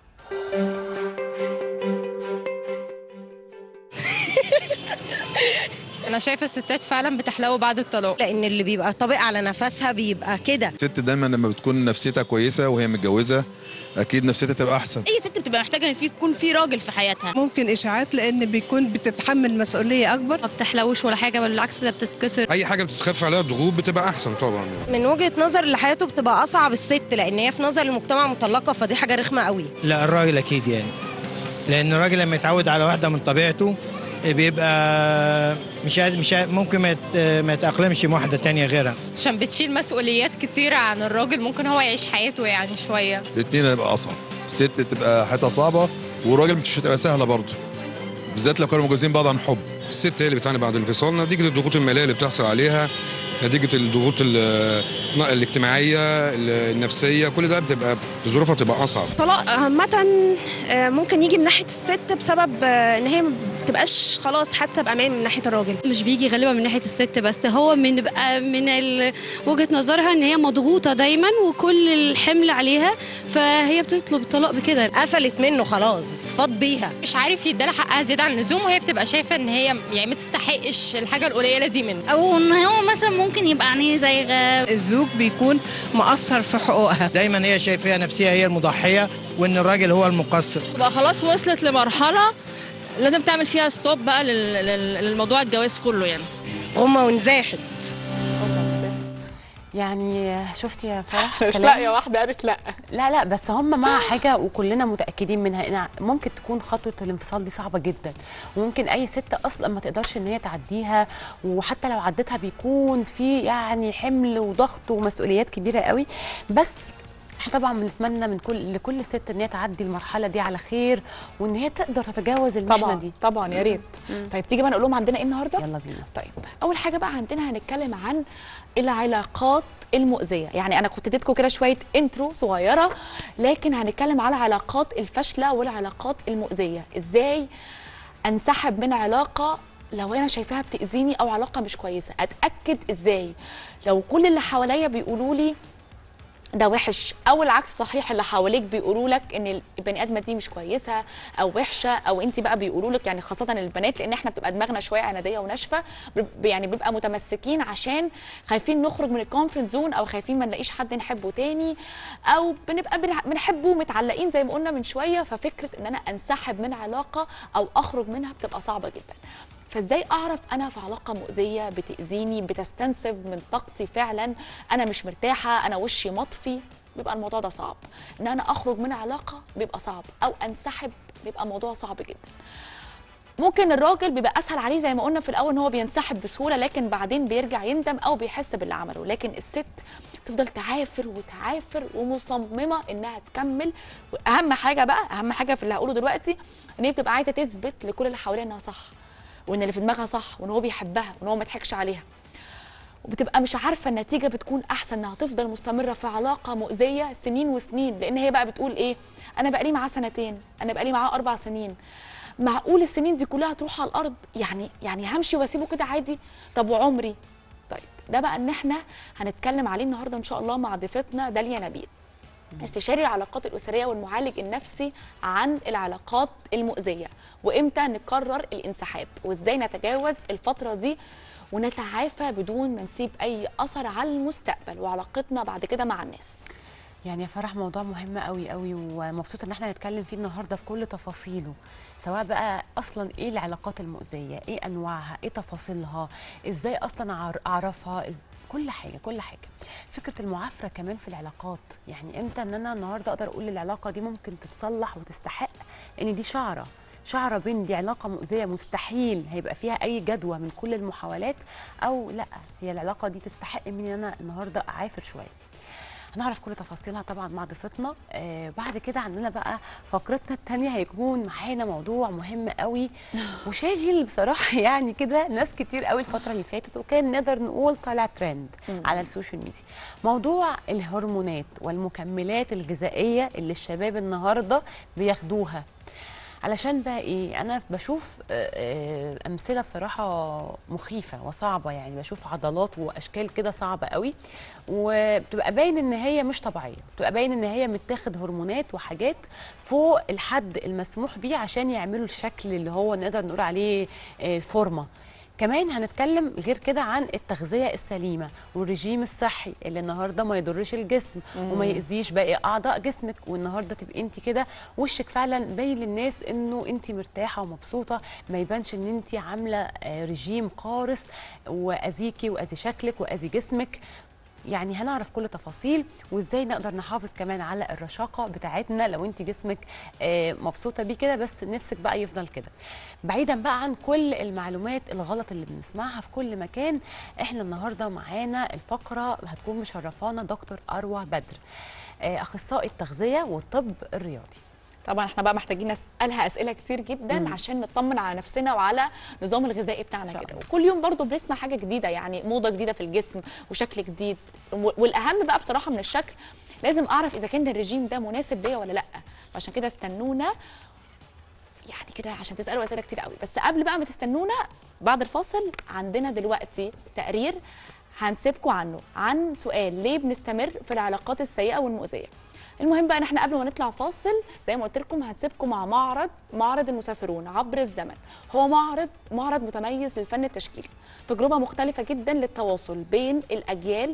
انا شايفه الستات فعلا بتحلو بعد الطلاق لان اللي بيبقى طابق على نفسها بيبقى كده الست دايما لما بتكون نفسيتها كويسه وهي متجوزه اكيد نفسيتها تبقى احسن اي ست بتبقى محتاجه ان في يكون في راجل في حياتها ممكن اشاعات لان بيكون بتتحمل مسؤوليه اكبر ما بتحلوش ولا حاجه بل بالعكس ده بتتكسر اي حاجه بتتخفف عليها ضغوط بتبقى احسن طبعا من وجهه نظر اللي حياته بتبقى اصعب الست لان هي في نظر المجتمع مطلقه فدي حاجه رخمه قوي لا الراجل اكيد يعني لان الراجل لما يتعود على واحده من طبيعته بيبقى مش عايز- مش عايز- ممكن ما يت- ما يتاقلمش مع واحده تانية غيرها عشان بتشيل مسؤوليات كتيره عن الراجل ممكن هو يعيش حياته يعني شويه الاثنين هيبقى اصعب الست تبقى حياتها صعبه والراجل مش هتبقى سهله برضه بالذات لو كانوا متجوزين بعض عن حب الست هي اللي بتعاني بعد الانفصال نتيجه الضغوط الماليه اللي بتحصل عليها نتيجه الضغوط ال- الاجتماعيه النفسيه كل ده بتبقى ظروفها بتبقى اصعب الطلاق عامة آه، ممكن يجي من ناحية الست بسبب آه، ان هي ما بتبقاش خلاص حاسة بأمان من ناحية الراجل مش بيجي غالبا من ناحيه الست بس هو من بقى من ال- وجهه نظرها ان هي مضغوطه دايما وكل الحمل عليها فهي بتطلب الطلاق بكده قفلت منه خلاص فاض بيها مش عارف يديلها حقها زياده عن اللزوم وهي بتبقى شايفه ان هي يعني ما تستحقش الحاجه القليله دي منه او ان هو مثلا ممكن يبقى عينيه زي الزوج بيكون مقصر في حقوقها دايما هي شايفاها نفسها هي المضحيه وان الراجل هو المقصر تبقى خلاص وصلت لمرحله لازم تعمل فيها ستوب بقى لل- لل- للموضوع الجواز كله يعني هما ونزاحت يعني شفتي يا فرح مش كلام؟ لا يا واحده قالت لا لا لا بس هم مع حاجه وكلنا متاكدين منها إن ممكن تكون خطوه الانفصال دي صعبه جدا وممكن اي ست اصلا ما تقدرش ان هي تعديها وحتى لو عدتها بيكون في يعني حمل وضغط ومسؤوليات كبيره قوي بس احنا طبعا بنتمنى من كل لكل ست ان هي تعدي المرحله دي على خير وان هي تقدر تتجاوز المحنه طبعا دي طبعا يا ريت طيب تيجي بقى نقول لهم عندنا ايه النهارده يلا بينا طيب اول حاجه بقى عندنا هنتكلم عن العلاقات المؤذيه يعني انا كنت اديتكم كده شويه انترو صغيره لكن هنتكلم على العلاقات الفاشله والعلاقات المؤذيه ازاي انسحب من علاقه لو انا شايفاها بتاذيني او علاقه مش كويسه اتاكد ازاي لو كل اللي حواليا بيقولوا لي ده وحش او العكس صحيح اللي حواليك بيقولوا لك ان البني ادمه دي مش كويسه او وحشه او انت بقى بيقولوا لك يعني خاصه البنات لان احنا بتبقى دماغنا شويه عناديه وناشفه بنب- يعني بنبقى متمسكين عشان خايفين نخرج من الكومفورت زون او خايفين ما نلاقيش حد نحبه تاني او بنبقى بنح- بنحبه متعلقين زي ما قلنا من شويه ففكره ان انا انسحب من علاقه او اخرج منها بتبقى صعبه جدا فازاي اعرف انا في علاقه مؤذيه بتاذيني بتستنسف من طاقتي فعلا انا مش مرتاحه انا وشي مطفي بيبقى الموضوع ده صعب ان انا اخرج من علاقه بيبقى صعب او انسحب بيبقى موضوع صعب جدا ممكن الراجل بيبقى اسهل عليه زي ما قلنا في الاول ان هو بينسحب بسهوله لكن بعدين بيرجع يندم او بيحس باللي عمله لكن الست تفضل تعافر وتعافر ومصممه انها تكمل واهم حاجه بقى اهم حاجه في اللي هقوله دلوقتي ان هي بتبقى عايزه تثبت لكل اللي حواليها انها صح وان اللي في دماغها صح وان هو بيحبها وان هو ما يضحكش عليها وبتبقى مش عارفه النتيجه بتكون احسن انها تفضل مستمره في علاقه مؤذيه سنين وسنين لان هي بقى بتقول ايه انا بقالي معاه سنتين انا بقالي معاه اربع سنين معقول السنين دي كلها تروح على الارض يعني يعني همشي واسيبه كده عادي طب وعمري طيب ده بقى ان احنا هنتكلم عليه النهارده ان شاء الله مع ضيفتنا داليا نبيل استشاري العلاقات الاسريه والمعالج النفسي عن العلاقات المؤذيه وامتى نقرر الانسحاب وازاي نتجاوز الفتره دي ونتعافى بدون ما نسيب اي اثر على المستقبل وعلاقتنا بعد كده مع الناس يعني يا فرح موضوع مهم قوي قوي ومبسوطه ان احنا نتكلم فيه النهارده بكل تفاصيله سواء بقى اصلا ايه العلاقات المؤذيه ايه انواعها ايه تفاصيلها ازاي اصلا أعر- اعرفها إز... كل حاجه كل حاجه فكره المعافره كمان في العلاقات يعني امتى ان انا النهارده اقدر اقول العلاقه دي ممكن تتصلح وتستحق ان دي شعره شعره بين دي علاقه مؤذيه مستحيل هيبقى فيها اي جدوى من كل المحاولات او لا هي العلاقه دي تستحق مني ان انا النهارده اعافر شويه هنعرف كل تفاصيلها طبعا مع ضيفتنا آه بعد كده عندنا بقى فقرتنا الثانيه هيكون معانا موضوع مهم قوي وشاغل بصراحه يعني كده ناس كتير قوي الفتره اللي فاتت وكان نقدر نقول طالع ترند مم. على السوشيال ميديا موضوع الهرمونات والمكملات الغذائيه اللي الشباب النهارده بياخدوها علشان بقى ايه انا بشوف آه، آه، امثله بصراحه مخيفه وصعبه يعني بشوف عضلات واشكال كده صعبه قوي وبتبقى باين ان هي مش طبيعيه بتبقى باين ان هي متاخد هرمونات وحاجات فوق الحد المسموح بيه عشان يعملوا الشكل اللي هو نقدر نقول عليه آه، فورمه كمان هنتكلم غير كده عن التغذيه السليمه والرجيم الصحي اللي النهارده ما يضرش الجسم مم. وما يأذيش باقي اعضاء جسمك والنهارده تبقي انت كده وشك فعلا باين للناس انه انت مرتاحه ومبسوطه ما يبانش ان انت عامله آه، رجيم قارس واذيكي واذي شكلك واذي جسمك يعني هنعرف كل تفاصيل وازاي نقدر نحافظ كمان على الرشاقه بتاعتنا لو انت جسمك آه، مبسوطه بيه كده بس نفسك بقى يفضل كده بعيدا بقى عن كل المعلومات الغلط اللي بنسمعها في كل مكان احنا النهارده معانا الفقره هتكون مشرفانا دكتور اروى بدر آه، اخصائي التغذيه والطب الرياضي طبعا احنا بقى محتاجين نسالها اسئله كتير جدا مم. عشان نطمن على نفسنا وعلى النظام الغذائي بتاعنا كده وكل يوم برضو بنسمع حاجه جديده يعني موضه جديده في الجسم وشكل جديد و- والاهم بقى بصراحه من الشكل لازم اعرف اذا كان الرجيم ده مناسب ليا ولا لا عشان كده استنونا يعني كده عشان تسالوا اسئله كتير قوي بس قبل بقى ما تستنونا بعد الفاصل عندنا دلوقتي تقرير هنسيبكم عنه عن سؤال ليه بنستمر في العلاقات السيئه والمؤذيه المهم بقى ان احنا قبل ما نطلع فاصل زي ما قلت لكم هنسيبكم مع معرض معرض المسافرون عبر الزمن هو معرض معرض متميز للفن التشكيلي تجربه مختلفه جدا للتواصل بين الاجيال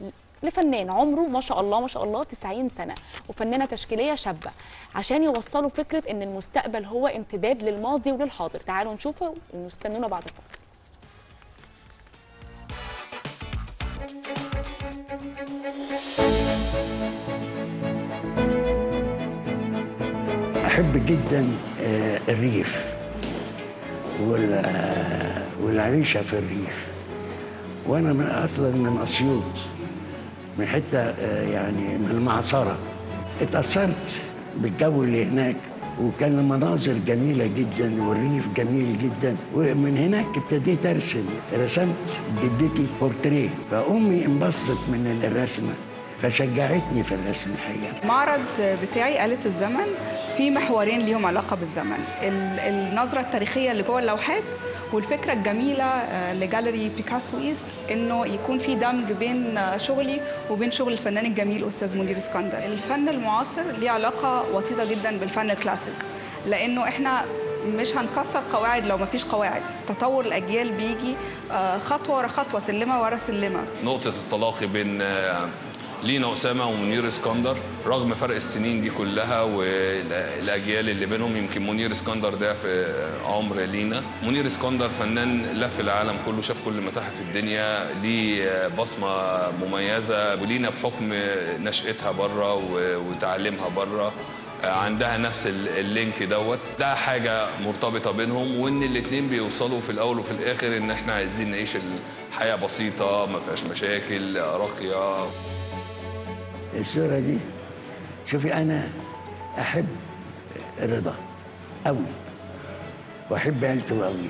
لفنان عمره ما شاء الله ما شاء الله 90 سنه وفنانه تشكيليه شابه عشان يوصلوا فكره ان المستقبل هو امتداد للماضي وللحاضر تعالوا نشوفه ونستنونا بعد الفاصل أحب جدا آه، الريف وال- آه، والعيشة في الريف وأنا من أصلا من أسيوط من حتة آه، يعني من المعصرة اتأثرت بالجو اللي هناك وكان المناظر جميلة جدا والريف جميل جدا ومن هناك ابتديت أرسم رسمت جدتي بورتريه فأمي انبسطت من الرسمة فشجعتني في الرسم الحقيقة المعرض بتاعي آلة الزمن في محورين ليهم علاقة بالزمن ال- النظرة التاريخية اللي جوه اللوحات والفكرة الجميلة آه، لجاليري بيكاسو ايست انه يكون في دمج بين آه، شغلي وبين شغل الفنان الجميل استاذ منير اسكندر الفن المعاصر ليه علاقة وطيدة جدا بالفن الكلاسيك لانه احنا مش هنكسر قواعد لو مفيش قواعد تطور الاجيال بيجي آه، خطوه ورا خطوه سلمه ورا سلمه نقطة التلاقي بين آه، لينا أسامة ومنير اسكندر رغم فرق السنين دي كلها والأجيال اللي بينهم يمكن منير اسكندر ده في عمر لينا منير اسكندر فنان لف العالم كله شاف كل متاحف الدنيا ليه آه، بصمة مميزة ولينا بحكم نشأتها بره و- وتعليمها بره عندها نفس ال- اللينك دوت ده حاجة مرتبطة بينهم وان الاتنين بيوصلوا في الاول وفي الاخر ان احنا عايزين نعيش الحياة بسيطة ما فيهاش مشاكل راقية الصورة دي شوفي أنا أحب رضا أوي وأحب عيلته أوي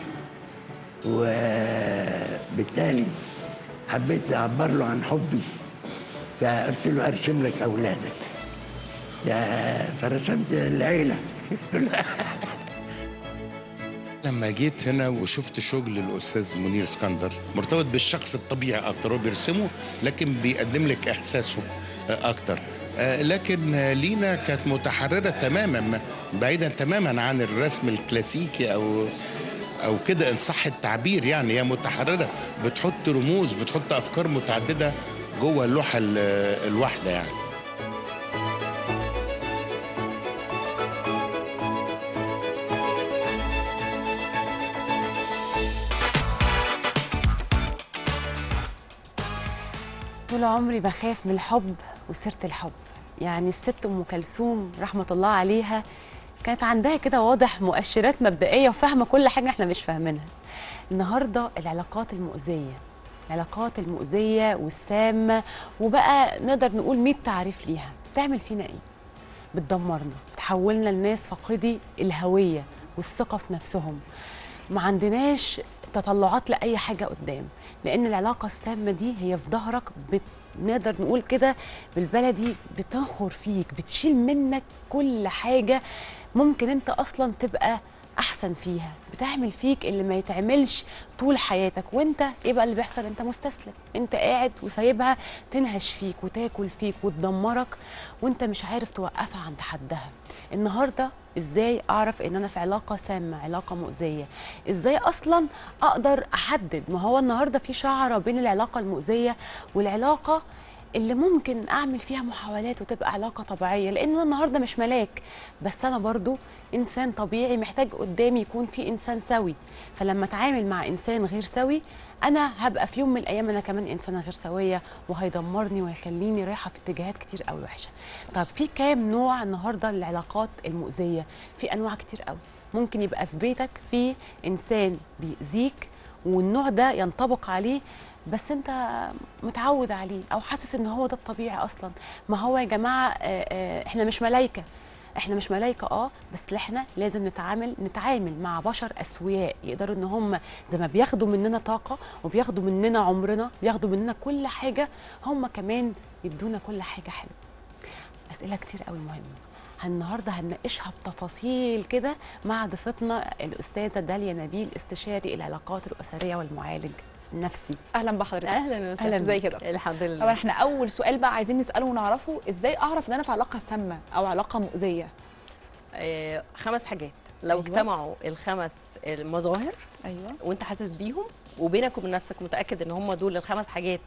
وبالتالي حبيت أعبر له عن حبي فقلت له أرسم لك أولادك ف- فرسمت العيلة اهلا لما جيت هنا وشفت شغل الاستاذ منير اسكندر مرتبط بالشخص الطبيعي اكتر هو بيرسمه لكن بيقدم لك احساسه آه، اكتر آه، لكن آه، لينا كانت متحرره تماما بعيدا تماما عن الرسم الكلاسيكي او او كده ان صح التعبير يعني هي متحرره بتحط رموز بتحط افكار متعدده جوه اللوحه ال- الواحده يعني طول عمري بخاف من الحب وسيره الحب يعني الست ام كلثوم رحمه الله عليها كانت عندها كده واضح مؤشرات مبدئيه وفاهمه كل حاجه احنا مش فاهمينها النهارده العلاقات المؤذيه العلاقات المؤذيه والسامه وبقى نقدر نقول 100 تعريف ليها بتعمل فينا ايه بتدمرنا بتحولنا لناس فاقدي الهويه والثقه في نفسهم ما عندناش تطلعات لاي حاجه قدام لان العلاقه السامه دي هي في ظهرك بت... نقدر نقول كده بالبلدي بتنخر فيك بتشيل منك كل حاجه ممكن انت اصلا تبقى احسن فيها بتعمل فيك اللي ما يتعملش طول حياتك وانت ايه بقى اللي بيحصل انت مستسلم انت قاعد وسايبها تنهش فيك وتاكل فيك وتدمرك وانت مش عارف توقفها عند حدها النهارده ازاي اعرف ان انا في علاقه سامه علاقه مؤذيه ازاي اصلا اقدر احدد ما هو النهارده في شعره بين العلاقه المؤذيه والعلاقه اللي ممكن اعمل فيها محاولات وتبقى علاقه طبيعيه لان انا النهارده مش ملاك بس انا برضو انسان طبيعي محتاج قدامي يكون في انسان سوي فلما اتعامل مع انسان غير سوي انا هبقى في يوم من الايام انا كمان انسانه غير سويه وهيدمرني وهيخليني رايحه في اتجاهات كتير قوي وحشه طب في كام نوع النهارده للعلاقات المؤذيه في انواع كتير قوي ممكن يبقى في بيتك في انسان بيأذيك والنوع ده ينطبق عليه بس انت متعود عليه او حاسس ان هو ده الطبيعي اصلا ما هو يا جماعه آه، آه، احنا مش ملايكه احنا مش ملايكه اه بس احنا لازم نتعامل نتعامل مع بشر اسوياء يقدروا ان هم زي ما بياخدوا مننا طاقه وبياخدوا مننا عمرنا بياخدوا مننا كل حاجه هم كمان يدونا كل حاجه حلوه اسئله كتير قوي مهمه النهارده هنناقشها بتفاصيل كده مع ضيفتنا الاستاذه داليا نبيل استشاري العلاقات الاسريه والمعالج النفسي اهلا بحضرتك اهلا وسهلا ازيك يا دكتور الحمد لله طبعا احنا اول سؤال بقى عايزين نساله ونعرفه ازاي اعرف ان انا في علاقه سامه او علاقه مؤذيه آه، خمس حاجات لو أيوة. أيوة. اجتمعوا الخمس المظاهر ايوه وانت حاسس بيهم وبينك وبين نفسك متاكد ان هم دول الخمس حاجات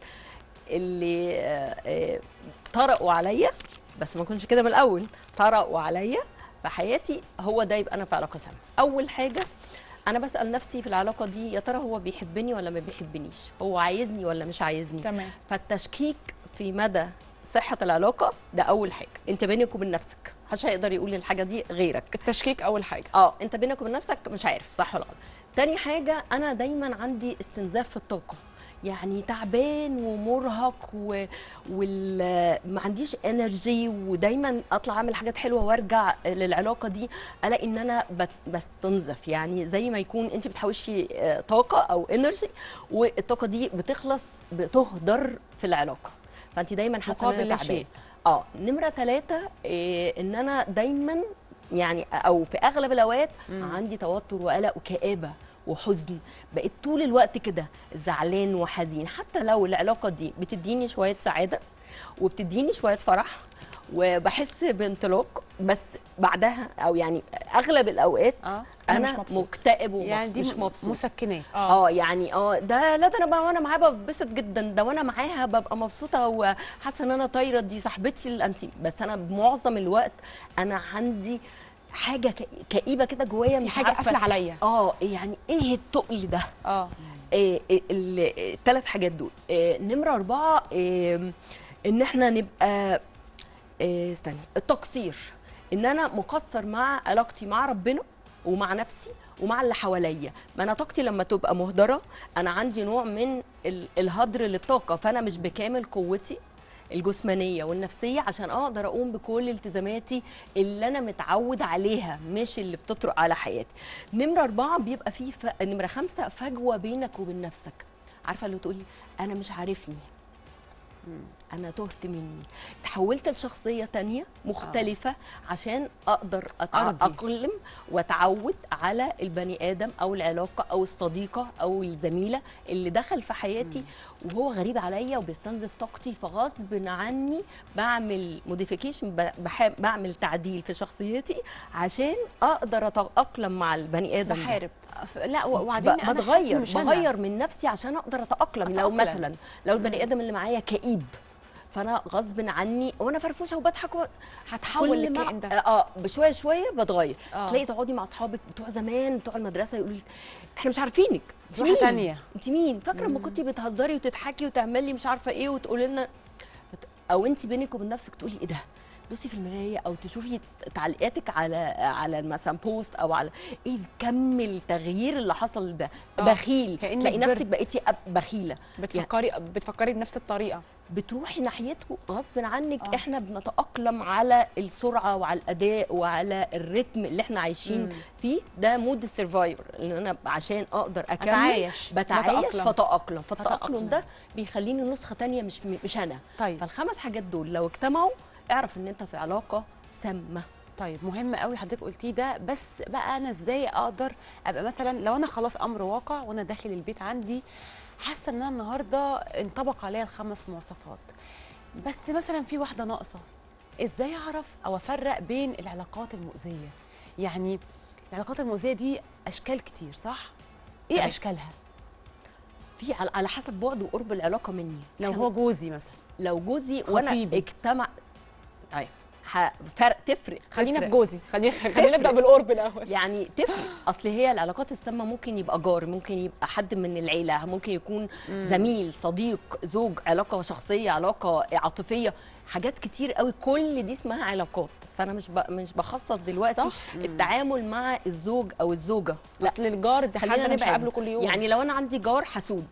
اللي آه، آه، طرقوا عليا بس ما كنتش كده من الاول طرقوا عليا في حياتي هو ده يبقى انا في علاقه سامه اول حاجه انا بسال نفسي في العلاقه دي يا ترى هو بيحبني ولا ما بيحبنيش هو عايزني ولا مش عايزني تمام فالتشكيك في مدى صحه العلاقه ده اول حاجه انت بينك وبين نفسك محدش هيقدر يقول الحاجه دي غيرك التشكيك اول حاجه اه انت بينك وبين نفسك مش عارف صح ولا غلط تاني حاجه انا دايما عندي استنزاف في الطاقه يعني تعبان ومرهق و... وال... ما عنديش انرجي ودايما اطلع اعمل حاجات حلوه وارجع للعلاقه دي الاقي ان انا بت... بستنزف يعني زي ما يكون انت بتحوشي آه، طاقه او انرجي والطاقه دي بتخلص بتهدر في العلاقه فانت دايما حاسه ان مقابل انا لا تعبان شيء. اه نمره ثلاثة إيه ان انا دايما يعني او في اغلب الاوقات عندي توتر وقلق وكآبه وحزن بقيت طول الوقت كده زعلان وحزين حتى لو العلاقه دي بتديني شويه سعاده وبتديني شويه فرح وبحس بانطلاق بس بعدها او يعني اغلب الاوقات اه انا, مش مبسوط. مكتئب ومبسوط يعني دي مش مبسوط مسكنات اه يعني اه ده لا ده انا بقى وانا معاه ببسط جدا ده وانا معاها ببقى مبسوطه وحاسه ان انا طايره دي صاحبتي الانتي بس انا معظم الوقت انا عندي حاجه ك- كئيبه كده جوايا في مش حاجه عارفه قافله عليا اه يعني ايه التقل ده اه إيه الثلاث حاجات دول إيه نمره اربعه إيه ان احنا نبقى إيه استني التقصير ان انا مقصر مع علاقتي مع ربنا ومع نفسي ومع اللي حواليا ما انا طاقتي لما تبقى مهدره انا عندي نوع من ال- الهدر للطاقه فانا مش بكامل قوتي الجسمانيه والنفسيه عشان اقدر اقوم بكل التزاماتي اللي انا متعود عليها مش اللي بتطرق على حياتي نمره اربعه بيبقى في ف... نمره خمسه فجوه بينك وبين نفسك عارفه اللي تقولي انا مش عارفني انا تهت مني تحولت لشخصيه تانية مختلفه عشان اقدر أتع- أرضي. اقلم واتعود على البني ادم او العلاقه او الصديقه او الزميله اللي دخل في حياتي وهو غريب عليا وبيستنزف طاقتي فغصب عني بعمل موديفيكيشن بعمل تعديل في شخصيتي عشان اقدر اتاقلم مع البني ادم ده. بحارب لا و- وبعدين ب- أنا بتغير حاسة مش أنا. بغير من نفسي عشان اقدر اتاقلم لو أتأقلم. مثلا لو البني ادم اللي معايا كئيب فانا غصب عني وانا فرفوشه وبضحك و... هتحول كل ما- للكائن ده. اه بشويه شويه بتغير آه. تلاقي تقعدي مع اصحابك بتوع زمان بتوع المدرسه يقولوا لك احنا مش عارفينك انت واحدة مين تانية. انت مين فاكره لما كنتي بتهزري وتضحكي وتعملي مش عارفه ايه وتقولي لنا او انت بينك وبين نفسك تقولي ايه ده بصي في المرايه او تشوفي تعليقاتك على على مثلا بوست او على ايه كم التغيير اللي حصل ده آه. بخيل كأنك تلاقي نفسك كبرت. بقيتي أب- بخيله بتفكري بتفكري بنفس الطريقه بتروحي ناحيته غصب عنك آه. احنا بنتاقلم على السرعه وعلى الاداء وعلى الريتم اللي احنا عايشين مم. فيه ده مود السرفايفر ان انا عشان اقدر اكمل أتعايش. بتعايش بتأقلم. فتاقلم فالتاقلم أتأقلم. ده بيخليني نسخه تانية مش مش انا طيب فالخمس حاجات دول لو اجتمعوا اعرف ان انت في علاقه سامه طيب مهم قوي حضرتك قلتيه ده بس بقى انا ازاي اقدر ابقى مثلا لو انا خلاص امر واقع وانا داخل البيت عندي حاسه ان انا النهارده انطبق عليا الخمس مواصفات بس مثلا في واحده ناقصه ازاي اعرف او افرق بين العلاقات المؤذيه يعني العلاقات المؤذيه دي اشكال كتير صح ايه طيب. اشكالها في على- على حسب بعد وقرب العلاقه مني لو إحنا- هو جوزي مثلا لو جوزي وانا خطيبي. اجتمع ايوه ح- فرق تفرق خلينا في تفرق. جوزي خلينا خلينا نبدا تفرق. بالقرب الاول يعني تفرق اصل هي العلاقات السامه ممكن يبقى جار ممكن يبقى حد من العيله ممكن يكون مم. زميل صديق زوج علاقه شخصيه علاقه عاطفيه حاجات كتير قوي كل دي اسمها علاقات فانا مش ب... مش بخصص دلوقتي صح. التعامل مع الزوج او الزوجه لا اصل الجار ده حد خلينا انا مش نبعد. هقابله كل يوم يعني لو انا عندي جار حسود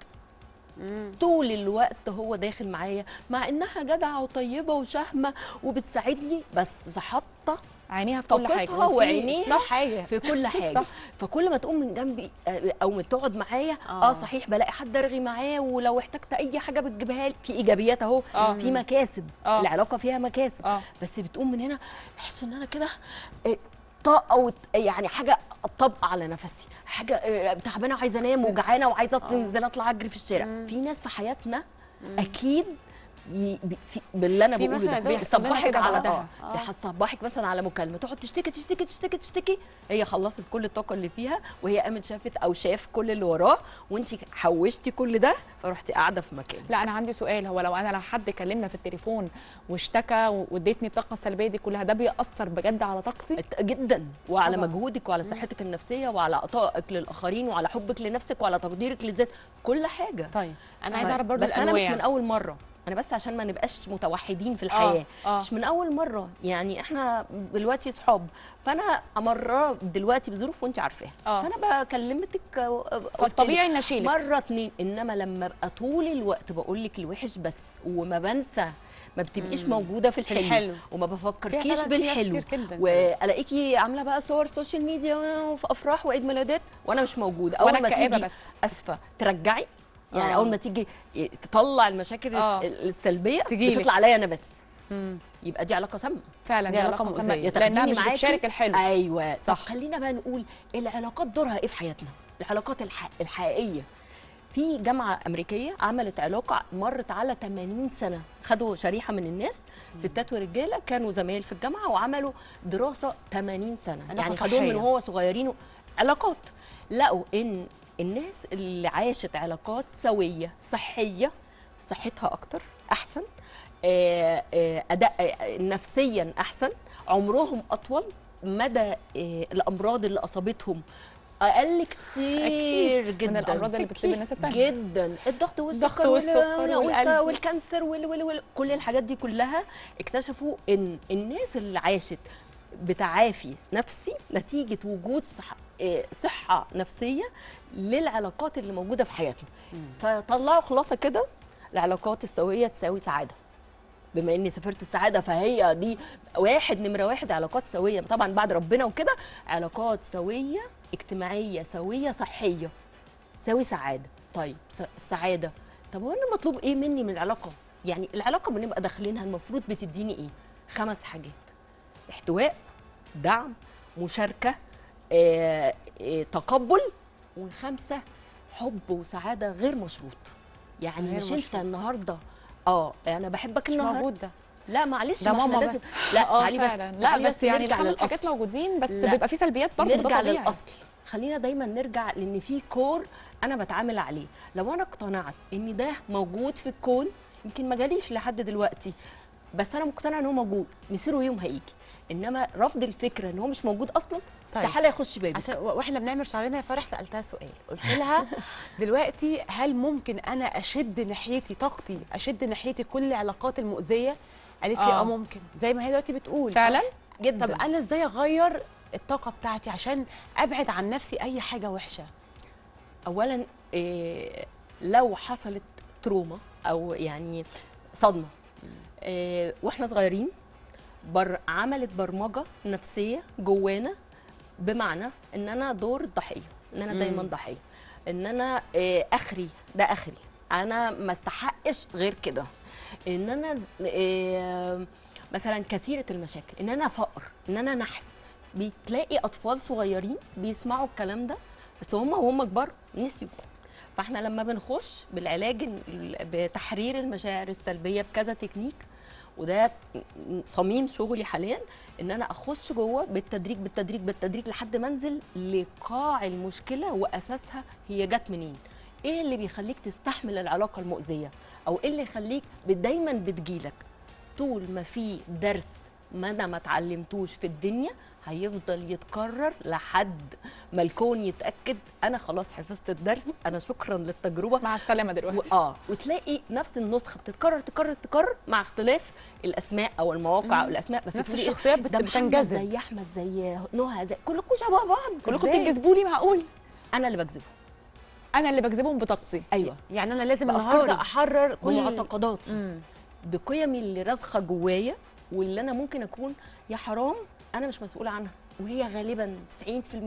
طول الوقت هو داخل معايا مع انها جدعه وطيبه وشهمه وبتساعدني بس حاطه عينيها في كل حاجه طاقتها وفي- وعينيها صح حاجه في كل حاجه صح. فكل ما تقوم من جنبي آه، او ما تقعد معايا آه. اه صحيح بلاقي حد ارغي معاه ولو احتجت اي حاجه بتجيبها لي في ايجابيات اهو آه. في مكاسب آه. العلاقه فيها مكاسب اه بس بتقوم من هنا احس ان انا كده آه، طاقه وت- يعني حاجه طبقه على نفسي حاجه آه، تعبانه وعايزه انام وجعانه وعايزه انزل اطلع اجري في الشارع في ناس في حياتنا اكيد ي- بي- في- باللي انا في بقوله مثلا ده بيحصل لنا بيصبحك كده على بعدها. اه بيصبحك مثلا على مكالمه تقعد تشتكي تشتكي تشتكي تشتكي هي خلصت كل الطاقه اللي فيها وهي قامت شافت او شاف كل اللي وراه وانت حوشتي كل ده فرحتي قاعده في مكان لا انا عندي سؤال هو لو انا لو حد كلمنا في التليفون واشتكى واديتني الطاقه السلبيه دي كلها ده بيأثر بجد على طاقتي جدا وعلى طبعاً. مجهودك وعلى صحتك النفسيه وعلى عطائك للاخرين وعلى حبك لنفسك وعلى تقديرك للذات كل حاجه طيب انا عايزه اعرف برضو بس انا مش الأنواع. من اول مره انا بس عشان ما نبقاش متوحدين في الحياه آه. مش من اول مره يعني احنا دلوقتي صحاب فانا امراه دلوقتي بظروف وانت عارفاها آه. فانا بكلمتك فالطبيعي ان اشيلك مره اتنين انما لما ابقى طول الوقت بقول لك الوحش بس وما بنسى ما بتبقيش مم. موجوده في في الحلو, الحلو. وما فيها بفكركيش طبعاً فيها بالحلو كتير جداً. والاقيكي عامله بقى صور سوشيال ميديا وفي افراح وعيد ميلادات وانا مش موجوده اول وأنا ما الكآبة تيجي بس. اسفه ترجعي يعني آه. اول ما تيجي تطلع المشاكل آه. السلبيه تجيلك. بتطلع عليا انا بس مم. يبقى دي علاقه سامه فعلا دي دي علاقة علاقه مؤذية. سامه يا لانها تاخديني مش معاكي. بتشارك الحلو ايوه صح. صح خلينا بقى نقول العلاقات دورها ايه في حياتنا العلاقات الح... الحقيقيه في جامعه امريكيه عملت علاقه مرت على 80 سنه خدوا شريحه من الناس ستات ورجاله كانوا زمايل في الجامعه وعملوا دراسه 80 سنه علاقة يعني خدوهم من صحية. وهو صغيرين علاقات لقوا ان الناس اللي عاشت علاقات سويه صحيه صحتها اكتر احسن آه، آه، اداء آه، نفسيا احسن عمرهم اطول مدى آه، الامراض اللي اصابتهم اقل كتير أكيد. جدا من الأمراض اللي بتصيب الناس التانية. جدا الضغط والسكر, الضغط والسكر وال- والقلب. والكانسر وال وال وال كل الحاجات دي كلها اكتشفوا ان الناس اللي عاشت بتعافي نفسي نتيجه وجود صح آه، صحه نفسيه للعلاقات اللي موجوده في حياتنا فطلعوا خلاصه كده العلاقات السويه تساوي سعاده بما اني سافرت السعاده فهي دي واحد نمره واحد علاقات سويه طبعا بعد ربنا وكده علاقات سويه اجتماعيه سويه صحيه تساوي سعاده طيب س- السعاده طب هو انا مطلوب ايه مني من العلاقه يعني العلاقه بنبقى داخلينها المفروض بتديني ايه خمس حاجات احتواء دعم مشاركه آه، آه، تقبل والخمسه حب وسعاده غير مشروط يعني غير مش انت مشروط. النهارده اه انا بحبك مش النهارده موجود ده لا معلش ده ما إحنا ماما لازم- بس. لا آه تعالي بس فعلاً. لا، تعالي بس يعني نرجع الخمس حاجات للأصل. موجودين، بس لا، بيبقى في سلبيات برضه، ده نرجع طبيعي. للاصل خلينا دايما نرجع لان في كور انا بتعامل عليه لو انا اقتنعت ان ده موجود في الكون يمكن ما جاليش لحد دلوقتي بس انا مقتنعه ان هو موجود مصيره يوم هيجي انما رفض الفكره ان هو مش موجود اصلا طيب. استحاله يخش بابي عشان واحنا بنعمل شعرنا يا فرح سالتها سؤال قلت لها دلوقتي هل ممكن انا اشد ناحيتي طاقتي اشد ناحيتي كل العلاقات المؤذيه قالت لي آه. اه ممكن زي ما هي دلوقتي بتقول فعلا؟ جدا طب انا ازاي اغير الطاقه بتاعتي عشان ابعد عن نفسي اي حاجه وحشه اولا إيه لو حصلت تروما او يعني صدمه إيه واحنا صغيرين بر عملت برمجه نفسيه جوانا بمعنى ان انا دور الضحيه ان انا مم. دايما ضحيه ان انا إيه اخري ده اخري انا ما استحقش غير كده ان انا إيه مثلا كثيره المشاكل ان انا فقر ان انا نحس بتلاقي اطفال صغيرين بيسمعوا الكلام ده بس هم وهم كبار نسيوا فاحنا لما بنخش بالعلاج ال- بتحرير المشاعر السلبيه بكذا تكنيك وده صميم شغلي حاليا ان انا اخش جوه بالتدريج بالتدريج بالتدريج لحد ما انزل لقاع المشكله واساسها هي جت منين ايه اللي بيخليك تستحمل العلاقه المؤذيه او ايه اللي يخليك دايما بتجيلك طول ما في درس ما انا ما اتعلمتوش في الدنيا هيفضل يتكرر لحد ما الكون يتاكد انا خلاص حفظت الدرس انا شكرا للتجربه مع السلامه دلوقتي و... اه وتلاقي نفس النسخه بتتكرر تكرر تكرر مع اختلاف الاسماء او المواقع او مم. الاسماء بس نفس تقولي إيه، الشخصيات بت- ده محمد بتنجذب. زي احمد زي نهى زي كلكم شبه بعض كلكم إزاي؟ بتنجذبوا لي معقول انا اللي بجذبه انا اللي بجذبهم بطاقتي ايوه يعني انا لازم بأفكاري، النهارده احرر كل بمعتقداتي بقيمي اللي راسخه جوايا واللي انا ممكن اكون يا حرام انا مش مسؤوله عنها وهي غالبا 90%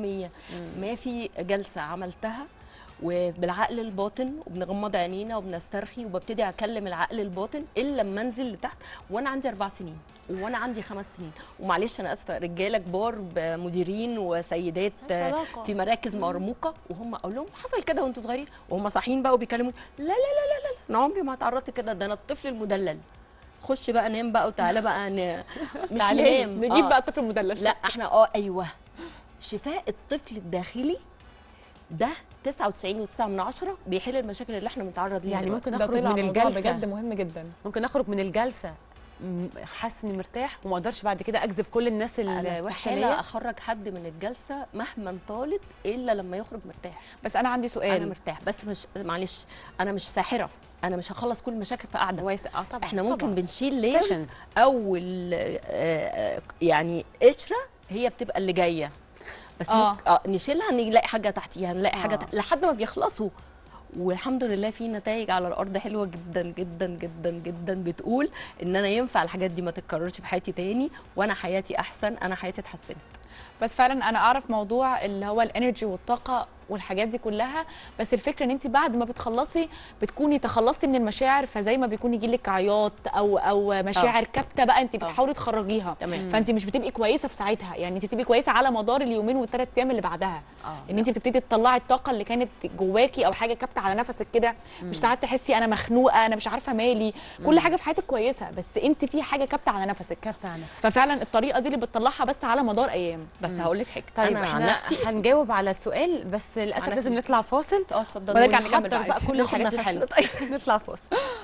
ما في جلسه عملتها وبالعقل الباطن وبنغمض عينينا وبنسترخي وببتدي اكلم العقل الباطن الا لما انزل لتحت وانا عندي اربع سنين وانا عندي خمس سنين ومعلش انا اسفه رجاله كبار مديرين وسيدات آه، علاقة. في مراكز مرموقه وهم اقول لهم حصل كده وانتوا صغيرين وهم صاحيين بقى وبيكلموا لا لا لا لا لا انا عمري ما اتعرضت كده ده انا الطفل المدلل خش بقى نام بقى وتعالى بقى ن... مش تعالي ننام نجيب بقى الطفل المدلل لا احنا اه ايوه شفاء الطفل الداخلي ده 99.9 من عشرة بيحل المشاكل اللي احنا بنتعرض ليها يعني دلوقتي. ممكن ده اخرج طلع من موضوع الجلسه بجد مهم جدا ممكن اخرج من الجلسه م- حاسس اني مرتاح وما اقدرش بعد كده اجذب كل الناس انا الوحشه استحاله ليا اخرج حد من الجلسه مهما طالت الا لما يخرج مرتاح بس انا عندي سؤال انا مرتاح بس مش معلش انا مش ساحره انا مش هخلص كل المشاكل في قعده كويس اه طبعا احنا ممكن طبعاً. بنشيل ليرز Sessions. اول آه، آه، يعني قشره هي بتبقى اللي جايه بس آه. ممكن اه نشيلها نلاقي حاجه تحتيها نلاقي حاجه آه. تحت... لحد ما بيخلصوا والحمد لله في نتائج على الارض حلوه جدا جدا جدا جدا بتقول ان انا ينفع الحاجات دي ما تتكررش في حياتي تاني وانا حياتي احسن انا حياتي اتحسنت بس فعلا انا اعرف موضوع اللي هو الانرجي والطاقه والحاجات دي كلها بس الفكره ان انت بعد ما بتخلصي بتكوني تخلصتي من المشاعر فزي ما بيكون يجي لك عياط او او مشاعر كابته بقى انت بتحاولي تخرجيها تمام. فانت مش بتبقي كويسه في ساعتها يعني انت بتبقي كويسه على مدار اليومين والثلاث ايام اللي بعدها آه. ان انت بتبتدي تطلعي الطاقه اللي كانت جواكي او حاجه كابته على نفسك كده مش ساعات تحسي انا مخنوقه انا مش عارفه مالي كل حاجه في حياتك كويسه بس انت في حاجه كابته على نفسك كابته على نفسك ففعلا الطريقه دي اللي بتطلعها بس على مدار ايام بس هقول لك حاجه طيب انا عن احنا نفسي هنجاوب على السؤال بس للاسف على لازم فكرة. نطلع فاصل اه اتفضلي ونرجع نكمل ونحضر بقى بقى كل ناخد الحاجات نفسنا الحلوه طيب. نطلع فاصل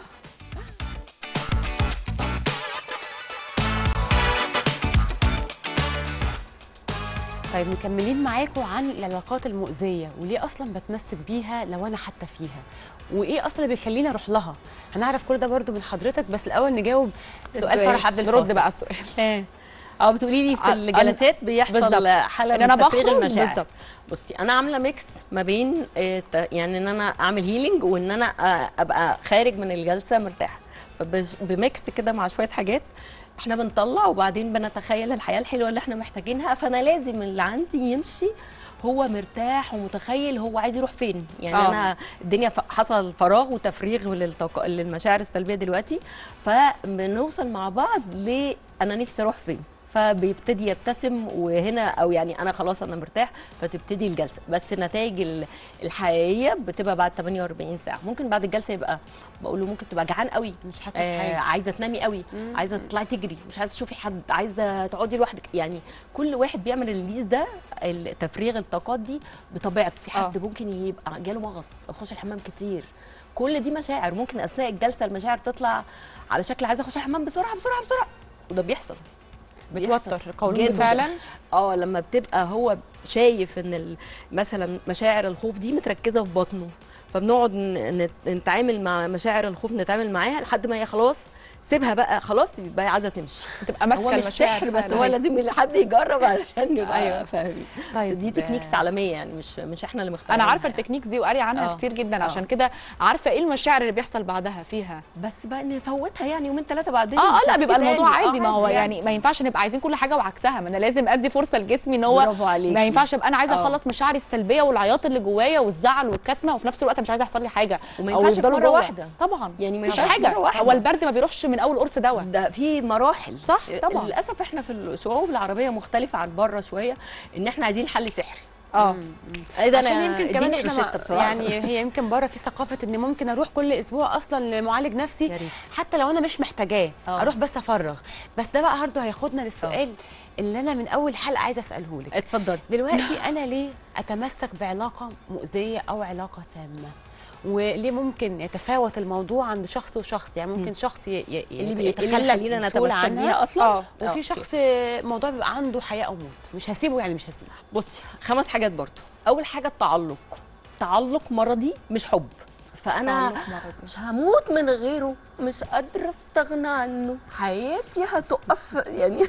طيب مكملين معاكم عن العلاقات المؤذيه وليه اصلا بتمسك بيها لو انا حتى فيها وايه اصلا اللي بيخليني اروح لها هنعرف كل ده برضو من حضرتك بس الاول نجاوب سؤال فرح عبد الفاصل نرد بقى على السؤال ايه اه بتقولي لي في آه، الجلسات بيحصل بالظبط. حاله إن أنا من تفريغ بخرج المشاعر بالظبط. بصي انا عامله ميكس ما بين آه، ت- يعني ان انا اعمل هيلينج وان انا آه، ابقى خارج من الجلسه مرتاحه فبميكس كده مع شويه حاجات احنا بنطلع وبعدين بنتخيل الحياه الحلوه اللي احنا محتاجينها فانا لازم اللي عندي يمشي هو مرتاح ومتخيل هو عايز يروح فين يعني آه. أوه. انا الدنيا ف- حصل فراغ وتفريغ للطاق... للمشاعر السلبيه دلوقتي فبنوصل مع بعض ل انا نفسي اروح فين فبيبتدي يبتسم وهنا او يعني انا خلاص انا مرتاح فتبتدي الجلسه بس النتائج ال- الحقيقيه بتبقى بعد 48 ساعه ممكن بعد الجلسه يبقى بقول له ممكن تبقى جعان قوي مش حاسه آه بحاجه عايزه تنامي قوي مم. عايزه تطلعي تجري مش عايزه تشوفي حد عايزه تقعدي لوحدك يعني كل واحد بيعمل الليز ده ال- تفريغ الطاقات دي بطبيعته في حد آه. ممكن يبقى جاله مغص او يخش الحمام كتير كل دي مشاعر ممكن اثناء الجلسه المشاعر تطلع على شكل عايزه اخش الحمام بسرعه بسرعه بسرعه وده بيحصل بتوتر القولون جدا. فعلا اه لما بتبقى هو شايف ان ال- مثلا مشاعر الخوف دي متركزه في بطنه فبنقعد ن- نت- نتعامل مع مشاعر الخوف نتعامل معاها لحد ما هي خلاص سيبها بقى خلاص يبقى هي عايزه تمشي تبقى هو ماسكه مش المشاعر سحر بس فعلا. هو لازم حد يجرب علشان يبقى أيوة. ايوه فاهمين طيب دي تكنيكس عالميه يعني مش مش احنا اللي مختارين انا عارفه التكنيكس دي وقاري عنها آه. كتير جدا آه. عشان كده عارفه ايه المشاعر اللي بيحصل بعدها فيها بس بقى نفوتها يعني يومين ثلاثه بعدين اه اه مش لا هتيجي بيبقى الموضوع تاني. عادي آه، ما هو يعني ما ينفعش نبقى عايزين كل حاجه وعكسها ما انا لازم ادي فرصه لجسمي ان هو برافو عليكي. ما ينفعش ابقى انا عايزه آه. اخلص مشاعري السلبيه والعياط اللي جوايا والزعل والكتمه وفي نفس الوقت مش عايزه يحصل لي حاجه وما أو ينفعش في يفضلوا مرة جوه. واحدة. طبعا يعني ما مفيش ينفعش حاجه مرة واحدة. هو البرد ما بيروحش من اول قرص دواء ده في مراحل صح طبعا للاسف احنا في الشعوب العربيه مختلفه عن بره شويه ان احنا عايزين حل سحري اه ايه ده عشان انا يمكن كمان اديني احنا روشتة ما- بصراحه يعني هي يمكن بره في ثقافه ان ممكن اروح كل اسبوع اصلا لمعالج نفسي يا ريت. حتى لو انا مش محتاجاه آه. اروح بس افرغ بس ده بقى برضه هياخدنا للسؤال اللي انا من اول حلقه عايزه اساله لك اتفضلي دلوقتي انا ليه اتمسك بعلاقه مؤذيه او علاقه سامه وليه ممكن يتفاوت الموضوع عند شخص وشخص يعني ممكن شخص ي... ي... اللي بي- يتخلى اللي يخلينا بسهولة نتمسك عنها بيها أصلاً؟ آه. آه. وفي شخص موضوع بيبقى عنده حياه او موت مش هسيبه يعني مش هسيبه بصي خمس حاجات برضو اول حاجه التعلق تعلق مرضي مش حب فانا تعلق مرضي. مش هموت من غيره مش قادره استغنى عنه حياتي هتقف يعني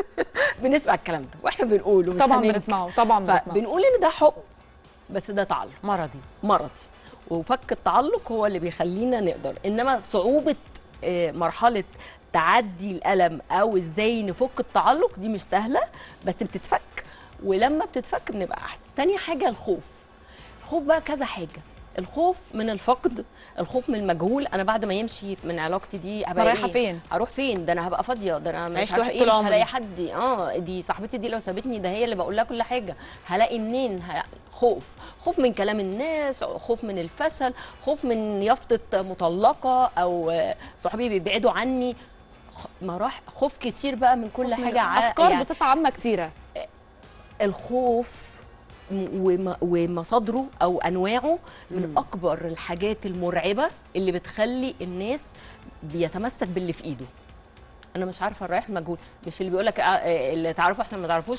بنسمع الكلام ده واحنا بنقوله مش طبعا هننكر. بنسمعه طبعا بنسمعه فبنقول ان ده حب بس ده تعلق مرضي مرضي وفك التعلق هو اللي بيخلينا نقدر انما صعوبه آه، مرحله تعدي الالم او ازاي نفك التعلق دي مش سهله بس بتتفك ولما بتتفك بنبقى احسن تاني حاجه الخوف الخوف بقى كذا حاجه الخوف من الفقد الخوف من المجهول انا بعد ما يمشي من علاقتي دي هبقى رايحة إيه؟ فين؟ هروح فين ده انا هبقى فاضيه ده انا عيش مش عارفه لوحدي ايه طول مش عمري. هلاقي حد اه دي صاحبتي دي لو سابتني ده هي اللي بقول لها كل حاجه هلاقي منين ه... خوف خوف من كلام الناس خوف من الفشل خوف من يافطه مطلقه او آه، صحابي بيبعدوا عني خ- مراحل خوف كتير بقى من كل خوف من حاجه ع- افكار يعني بصفه عامه كتيره الخوف م- وم- ومصادره او انواعه من اكبر الحاجات المرعبه اللي بتخلي الناس بيتمسك باللي في ايده انا مش عارفه الرايح مجهول مش اللي بيقول لك اللي تعرفه احسن ما تعرفوش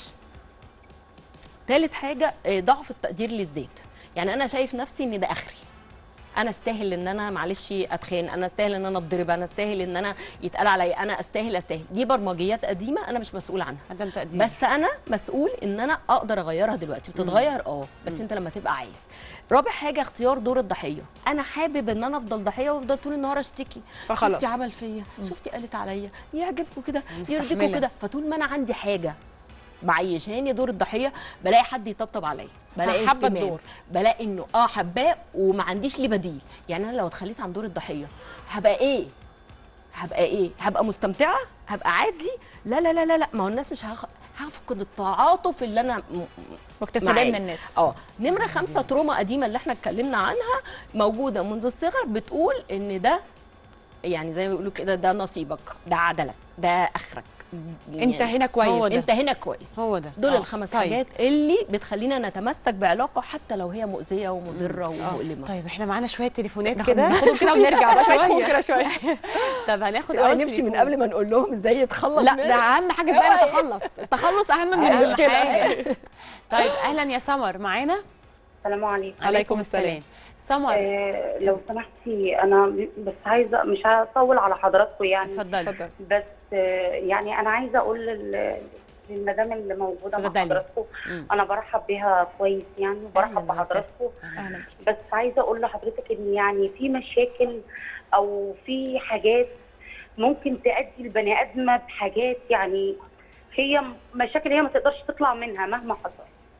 تالت حاجه آه، ضعف التقدير للذات يعني انا شايف نفسي ان ده اخري انا استاهل ان انا معلش اتخان انا استاهل ان انا اتضرب انا استاهل ان انا يتقال عليا انا استاهل استاهل دي برمجيات قديمه انا مش مسؤول عنها عدم تقدير بس انا مسؤول ان انا اقدر اغيرها دلوقتي بتتغير اه بس انت لما تبقى عايز رابع حاجه اختيار دور الضحيه انا حابب ان انا افضل ضحيه وافضل طول النهار اشتكي فخلاص. شفتي عمل فيا شفتي قالت عليا يعجبكم كده مستحملة. يرضيكم كده فطول ما انا عندي حاجه معيشاني دور الضحيه بلاقي حد يطبطب عليا بلاقي حابة اهتمام. الدور. بلاقي انه اه حباه وما عنديش ليه بديل يعني انا لو اتخليت عن دور الضحيه هبقى ايه هبقى ايه هبقى مستمتعه هبقى عادي لا لا لا لا لا ما هو الناس مش هخ... هفقد التعاطف اللي انا م- م- مكتسباه معاه. من الناس اه نمره خمسة تروما قديمه اللي احنا اتكلمنا عنها موجوده منذ الصغر بتقول ان ده يعني زي ما بيقولوا كده ده نصيبك ده عدلك ده اخرك انت هنا كويس هو ده. انت هنا كويس هو ده دول آه. الخمس طيب. حاجات اللي بتخلينا نتمسك بعلاقه حتى لو هي مؤذيه ومضره ومؤلمه طيب احنا معانا شويه تليفونات ناخد- كده ناخدهم كده ونرجع بقى شويه خوف كده شويه طب هناخد اوعي أول نمشي من تليفون. قبل ما نقول لهم ازاي يتخلص لا منها. ده اهم حاجه ازاي اوعي. نتخلص التخلص اهم من أهم المشكله حاجة. طيب اهلا يا سمر معانا السلام عليكم عليكم السلام سمر آه لو سمحتي انا بس عايزه مش هطول على حضراتكم يعني اتفضلي اتفضل بس آه يعني انا عايزه اقول لل- للمدام اللي موجوده مع اتفضلي. حضراتكم مم. انا برحب بيها كويس يعني أهلاً وبرحب وسهلاً. بحضراتكم اهلا بس عايزه اقول لحضرتك ان يعني في مشاكل او في حاجات ممكن تأدي البني ادمه بحاجات يعني هي مشاكل هي ما تقدرش تطلع منها مهما حصل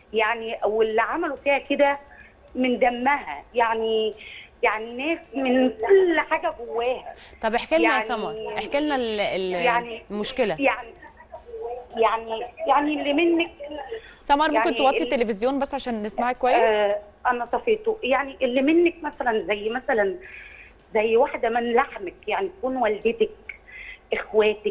يعني واللي عملوا فيها كده من دمها يعني يعني ناس من كل حاجه جواها طب احكي لنا يا يعني- سمر احكي لنا ال- ال- يعني- المشكله يعني يعني يعني اللي منك سمر ممكن يعني توطي ال- التلفزيون بس عشان نسمعك كويس آه انا طفيته يعني اللي منك مثلا زي مثلا زي واحده من لحمك يعني تكون والدتك اخواتك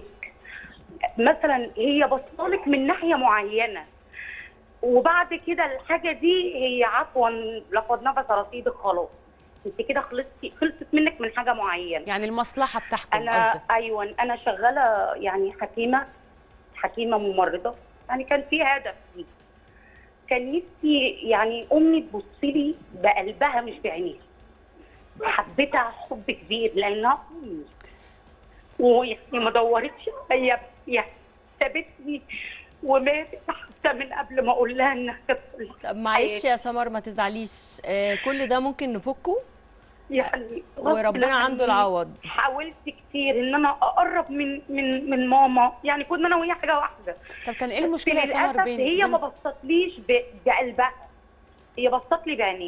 مثلا هي بصلك من ناحيه معينه وبعد كده الحاجه دي هي عفوا لقد نفس رصيدك خلاص انت كده خلصتي خلصت منك من حاجه معينه يعني المصلحه بتحكم انا قصدك ايوه انا شغاله يعني حكيمه حكيمه ممرضه يعني كان في هدف لي كان نفسي يعني امي تبص لي بقلبها مش بعينيها حبيتها حب كبير لانها امي ويعني ما دورتش هي يعني سابتني وماتت حتى من قبل ما اقول لها انها تدخل طب معلش يا سمر ما تزعليش آه، كل ده ممكن نفكه يعني وربنا غصب عنده عني العوض حاولت كتير ان انا اقرب من من من ماما يعني كنا انا وهي حاجه واحده طب كان ايه المشكله يا سمر للأسف بين هي بين- ما بصتليش ب- بقلبها هي بصت لي بعينيها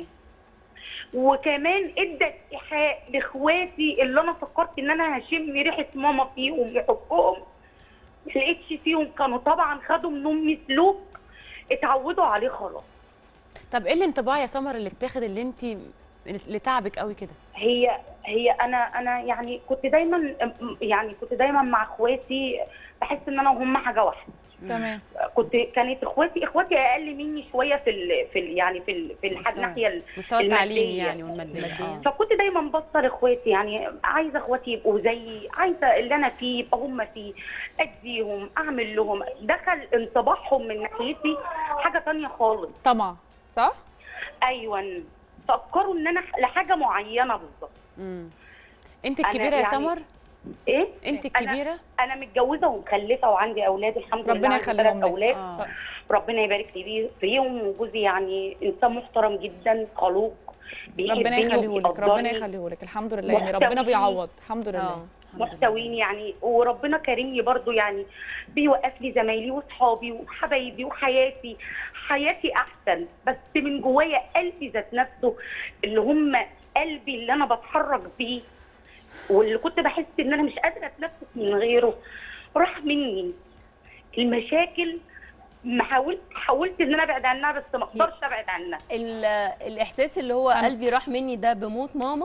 وكمان ادت ايحاء لاخواتي اللي انا فكرت ان انا هشم ريحه ماما فيهم لحبهم ما لقيتش فيهم كانوا طبعا خدوا من امي سلوك اتعودوا عليه خلاص طب ايه الانطباع يا سمر اللي اتاخد اللي انت اللي تعبك قوي كده هي هي انا انا يعني كنت دايما يعني كنت دايما مع اخواتي بحس ان انا وهم حاجه واحده تمام كنت كانت اخواتي اخواتي اقل مني شويه في ال في ال يعني في ال في الح- مستوى- الناحيه ال- مستوى التعليم المادية. يعني والماديه آه. فكنت دايما بصر اخواتي يعني عايزه اخواتي يبقوا زيي عايزه اللي انا فيه يبقى هم فيه اديهم اعمل لهم دخل انطباعهم من ناحيتي حاجه تانية خالص طمع صح ايوه فكروا ان انا لحاجه معينه بالظبط امم انت أنا الكبيره يا يعني- سمر ايه انت أنا- الكبيره انا متجوزه ومخلفه وعندي اولاد الحمد لله ربنا عندي يخليهم ثلاث لك. اولاد آه. ربنا يبارك لي بيه- فيهم وجوزي يعني انسان محترم جدا خلوق ربنا بيحبني يخليه لك ربنا وبيقدرني. يخليه لك الحمد لله يعني محتوي. ربنا بيعوض الحمد لله آه. محتوين يعني وربنا كريمني برضو يعني بيوقف لي زمايلي واصحابي وحبايبي وحياتي حياتي احسن بس من جوايا قلبي ذات نفسه اللي هم قلبي اللي انا بتحرك بيه واللي كنت بحس ان انا مش قادره اتنفس من غيره راح مني المشاكل ما حاولت حاولت ان انا ابعد عنها بس ما اقدرش ابعد عنها ال- الاحساس اللي هو قلبي راح مني ده بموت ماما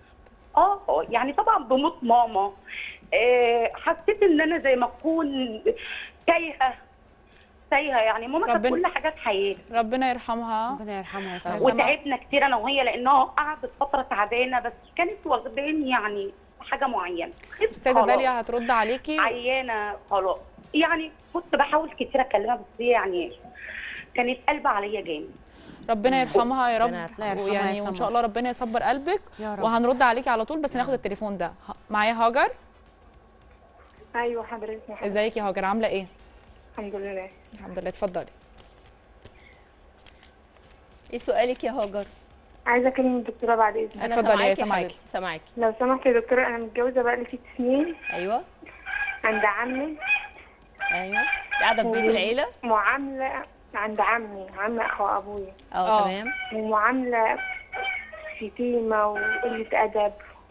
اه آه، يعني طبعا بموت ماما آه، حسيت ان انا زي ما اكون تايهه تايهه يعني ماما كانت ربنا- كل حاجات حياتي ربنا يرحمها ربنا يرحمها يا سمر وتعبنا كتير انا وهي لانها قعدت فتره تعبانه بس كانت واخداني يعني حاجه معينه استاذه خلاص. داليا هترد عليكي عيانه خلاص يعني كنت بحاول كتير اكلمها بس هي يعني كانت قلبة عليا جامد ربنا يرحمها يا رب ربنا يرحمها يا ويعني سمر. وان شاء الله ربنا يصبر قلبك يا رب. وهنرد عليكي على طول بس ناخد التليفون ده ه- معايا هاجر ايوه حضرتك يا حضرتك. ازيك يا هاجر عامله ايه الحمد لله الحمد لله اتفضلي ايه سؤالك يا هاجر عايزه اكلم الدكتوره بعد اذنك انا اتفضلي يا سامعاكي يا سامعاكي. حبيبتي سامعاكي لو سمحت يا دكتوره انا متجوزه بقالي ست سنين ايوه عند عمي ايوه قاعده في بيت العيله معامله عند عمي عم اخو ابويا اه تمام ومعامله شتيمه وقله ادب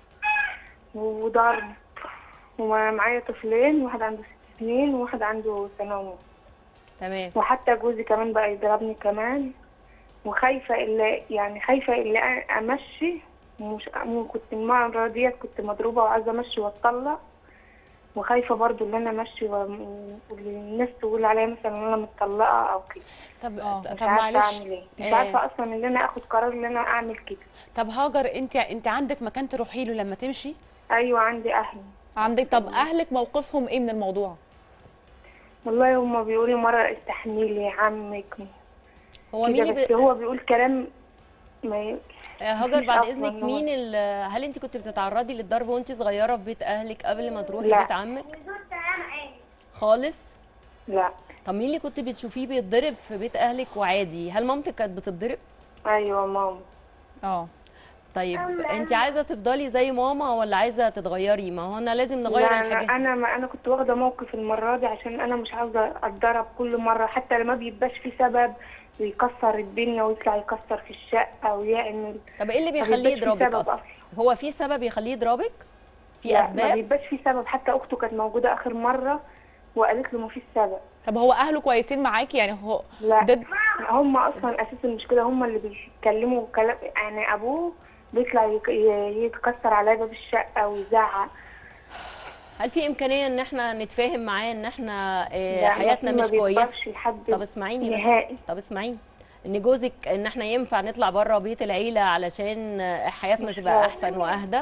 وضرب ومعايا طفلين واحد عنده ست سنين وواحد عنده سنه ونص تمام وحتى جوزي كمان بقى يضربني كمان وخايفة اللي يعني خايفة اللي أ- أمشي ومش م- كنت المرة ديت كنت مضروبة وعايزة أمشي وأتطلق وخايفة برضو إن أنا أمشي و- والناس تقول عليا مثلا إن أنا متطلقة أو كده طب مش طب عارفة معلش أعمل إيه مش آه، عارفة أصلا إن أنا آخد قرار إن أنا أعمل كده طب هاجر انت انت عندك مكان تروحي له لما تمشي أيوة عندي أهلي عندك طب اهلك موقفهم ايه من الموضوع والله هما بيقولوا مرة استحملي عمك هو كده مين اللي بس بي... هو بيقول كلام ما ي- آه، هاجر مش بعد أصلاً اذنك هو- مين ال... هل انت كنت بتتعرضي للضرب وانت صغيره في بيت اهلك قبل ما تروحي لا. بيت عمك خالص لا طب مين اللي كنت بتشوفيه بيتضرب في بيت اهلك وعادي هل مامتك كانت بتتضرب أيوة ماما اه طيب انت عايزه تفضلي زي ماما ولا عايزه تتغيري ما هو انا لازم نغير لا الحاجات انا انا ما انا كنت واخده موقف المره دي عشان انا مش عاوزه اتضرب كل مره حتى لما بيبقاش في سبب ويكسر الدنيا ويطلع يكسر في الشقة ويعمل طب ايه اللي ما بيخليه بيبقاش في يضربك سبب اصلا هو في سبب يخليه يضربك في لا ما اسباب بيبقاش في سبب حتى اخته كانت موجودة اخر مرة وقالت له ما فيش سبب طب هو اهله كويسين معاكي يعني هو لا ضد هم اصلا اساس المشكله هم اللي بيتكلموا كلام يعني ابوه بيطلع يك- ي- يتكسر على باب الشقه ويزعق هل في امكانيه ان احنا نتفاهم معاه ان احنا آه، لا، حياتنا ما مش في- ما كويسه بيقدرش لحد طب اسمعيني بس. نهائي. طب اسمعيني ان جوزك ان احنا ينفع نطلع بره بيت العيله علشان آه، حياتنا مش تبقى راضي. احسن واهدى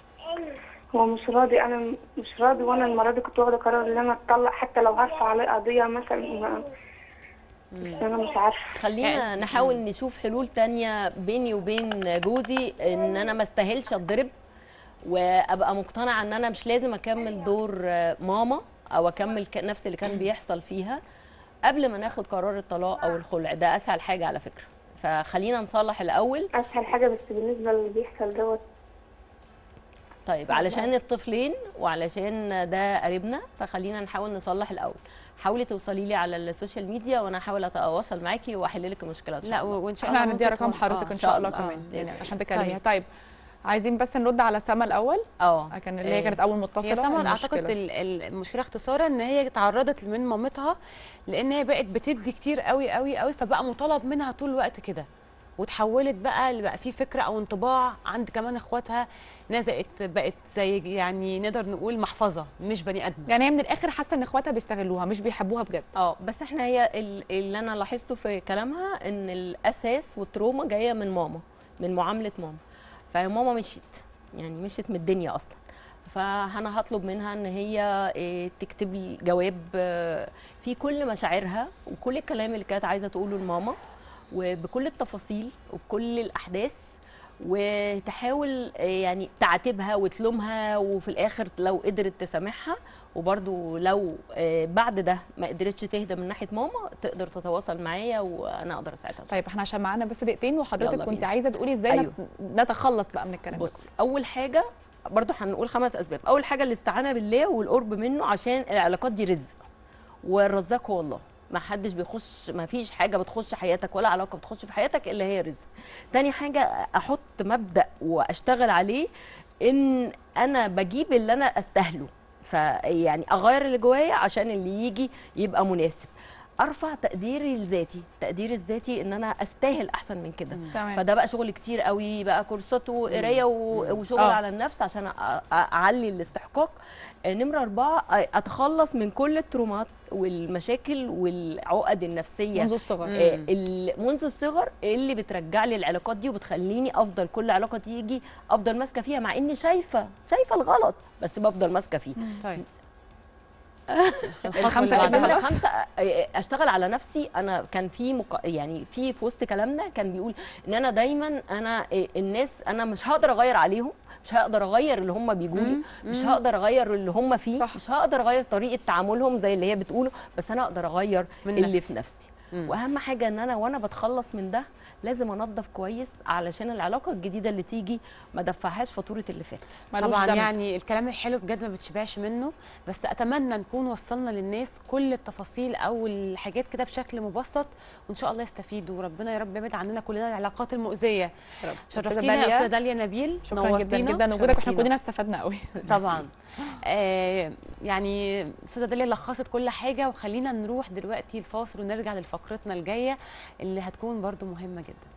هو مش راضي انا م- مش راضي وانا المره دي كنت واخده قرار ان انا اتطلق حتى لو هرفع عليه قضيه مثلا ما- بس انا مش عارفه خلينا نحاول نشوف حلول تانية بيني وبين جوزي ان انا ما استاهلش اتضرب وابقى مقتنعه ان انا مش لازم اكمل دور آه، ماما او اكمل ك- نفس اللي كان بيحصل فيها قبل ما ناخد قرار الطلاق او الخلع ده اسهل حاجه على فكره فخلينا نصلح الاول اسهل حاجه بس بالنسبه للي بيحصل دوت طيب علشان الطفلين وعلشان ده قريبنا فخلينا نحاول نصلح الاول حاولي توصلي لي على السوشيال ميديا وانا هحاول اتواصل معاكي واحل لك المشكله ان شاء لا، الله وإن شاء احنا الله هنديها ممكن رقم تكون- حضرتك آه، ان شاء الله آه، كمان بإذن يعني الله. عشان تكلميها طيب. طيب عايزين بس نرد على سما الاول اه كان اللي هي كانت اول متصله هي سمر المشكلة. اعتقد ال- ال- المشكله اختصارا ان هي تعرضت من مامتها لان هي بقت بتدي كتير قوي قوي قوي فبقى مطالب منها طول الوقت كده وتحولت بقى اللي بقى في فكره او انطباع عند كمان اخواتها نزقت بقت زي يعني نقدر نقول محفظه مش بني ادم يعني هي من الاخر حاسه ان اخواتها بيستغلوها مش بيحبوها بجد اه بس احنا هي ال- اللي انا لاحظته في كلامها ان الاساس والتروما جايه من ماما من معامله ماما فهي ماما مشيت يعني مشيت من الدنيا اصلا فانا هطلب منها ان هي إيه، تكتب لي جواب آه، فيه كل مشاعرها وكل الكلام اللي كانت عايزه تقوله لماما وبكل التفاصيل وبكل الاحداث وتحاول آه، يعني تعاتبها وتلومها وفي الاخر لو قدرت تسامحها وبرضو لو آه، بعد ده ما قدرتش تهدى من ناحيه ماما تقدر تتواصل معايا وانا اقدر اساعدها طيب احنا عشان معانا بس دقيقتين وحضرتك يلا كنت بينا. عايزه تقولي ازاي أيوة. نت- نتخلص بقى من الكلام ده بص اول حاجه برضو هنقول خمس اسباب اول حاجه الاستعانه بالله والقرب منه عشان العلاقات دي رزق والرزاق هو الله ما حدش بيخش ما فيش حاجه بتخش حياتك ولا علاقه بتخش في حياتك الا هي رزق تاني حاجه احط مبدا واشتغل عليه ان انا بجيب اللي انا استاهله فيعني اغير اللي جوايا عشان اللي يجي يبقى مناسب ارفع تقديري لذاتي تقديري الذاتي ان انا استاهل احسن من كده تمام. فده بقى شغل كتير قوي بقى كورسات وقرايه و- وشغل آه. على النفس عشان أ- أ- اعلي الاستحقاق آه، نمرة أربعة آه، أتخلص من كل الترومات والمشاكل والعقد النفسية منذ الصغر. آه، مم. ال- منذ الصغر اللي بترجع لي العلاقات دي وبتخليني أفضل كل علاقة تيجي أفضل ماسكة فيها مع إني شايفة شايفة الغلط بس بفضل ماسكة فيه طيب الخمسة بعد اللي بعدها. الخمسة آه، اشتغل على نفسي انا كان في مق... يعني في في وسط كلامنا كان بيقول ان انا دايما انا آه، الناس انا مش هقدر اغير عليهم مش هقدر اغير اللي هم بيقولوا مم، مش مم. هقدر اغير اللي هم فيه صح. مش هقدر اغير طريقه تعاملهم زي اللي هي بتقوله بس انا اقدر اغير من اللي نفسي. في نفسي مم. واهم حاجه ان انا وانا بتخلص من ده لازم انظف كويس علشان العلاقه الجديده اللي تيجي ما دفعهاش فاتوره اللي فات طبعا يعني الكلام الحلو بجد ما بتشبعش منه بس اتمنى نكون وصلنا للناس كل التفاصيل او الحاجات كده بشكل مبسط وان شاء الله يستفيدوا وربنا يا رب يبعد عننا كلنا العلاقات المؤذيه شرفتينا يا استاذه داليا نبيل شكرا جدا نورتينا. جدا وجودك احنا شرفتينا. كلنا استفدنا قوي طبعا آه يعني استاذه داليا لخصت كل حاجه وخلينا نروح دلوقتي الفاصل ونرجع لفقرتنا الجايه اللي هتكون برضو مهمه جدا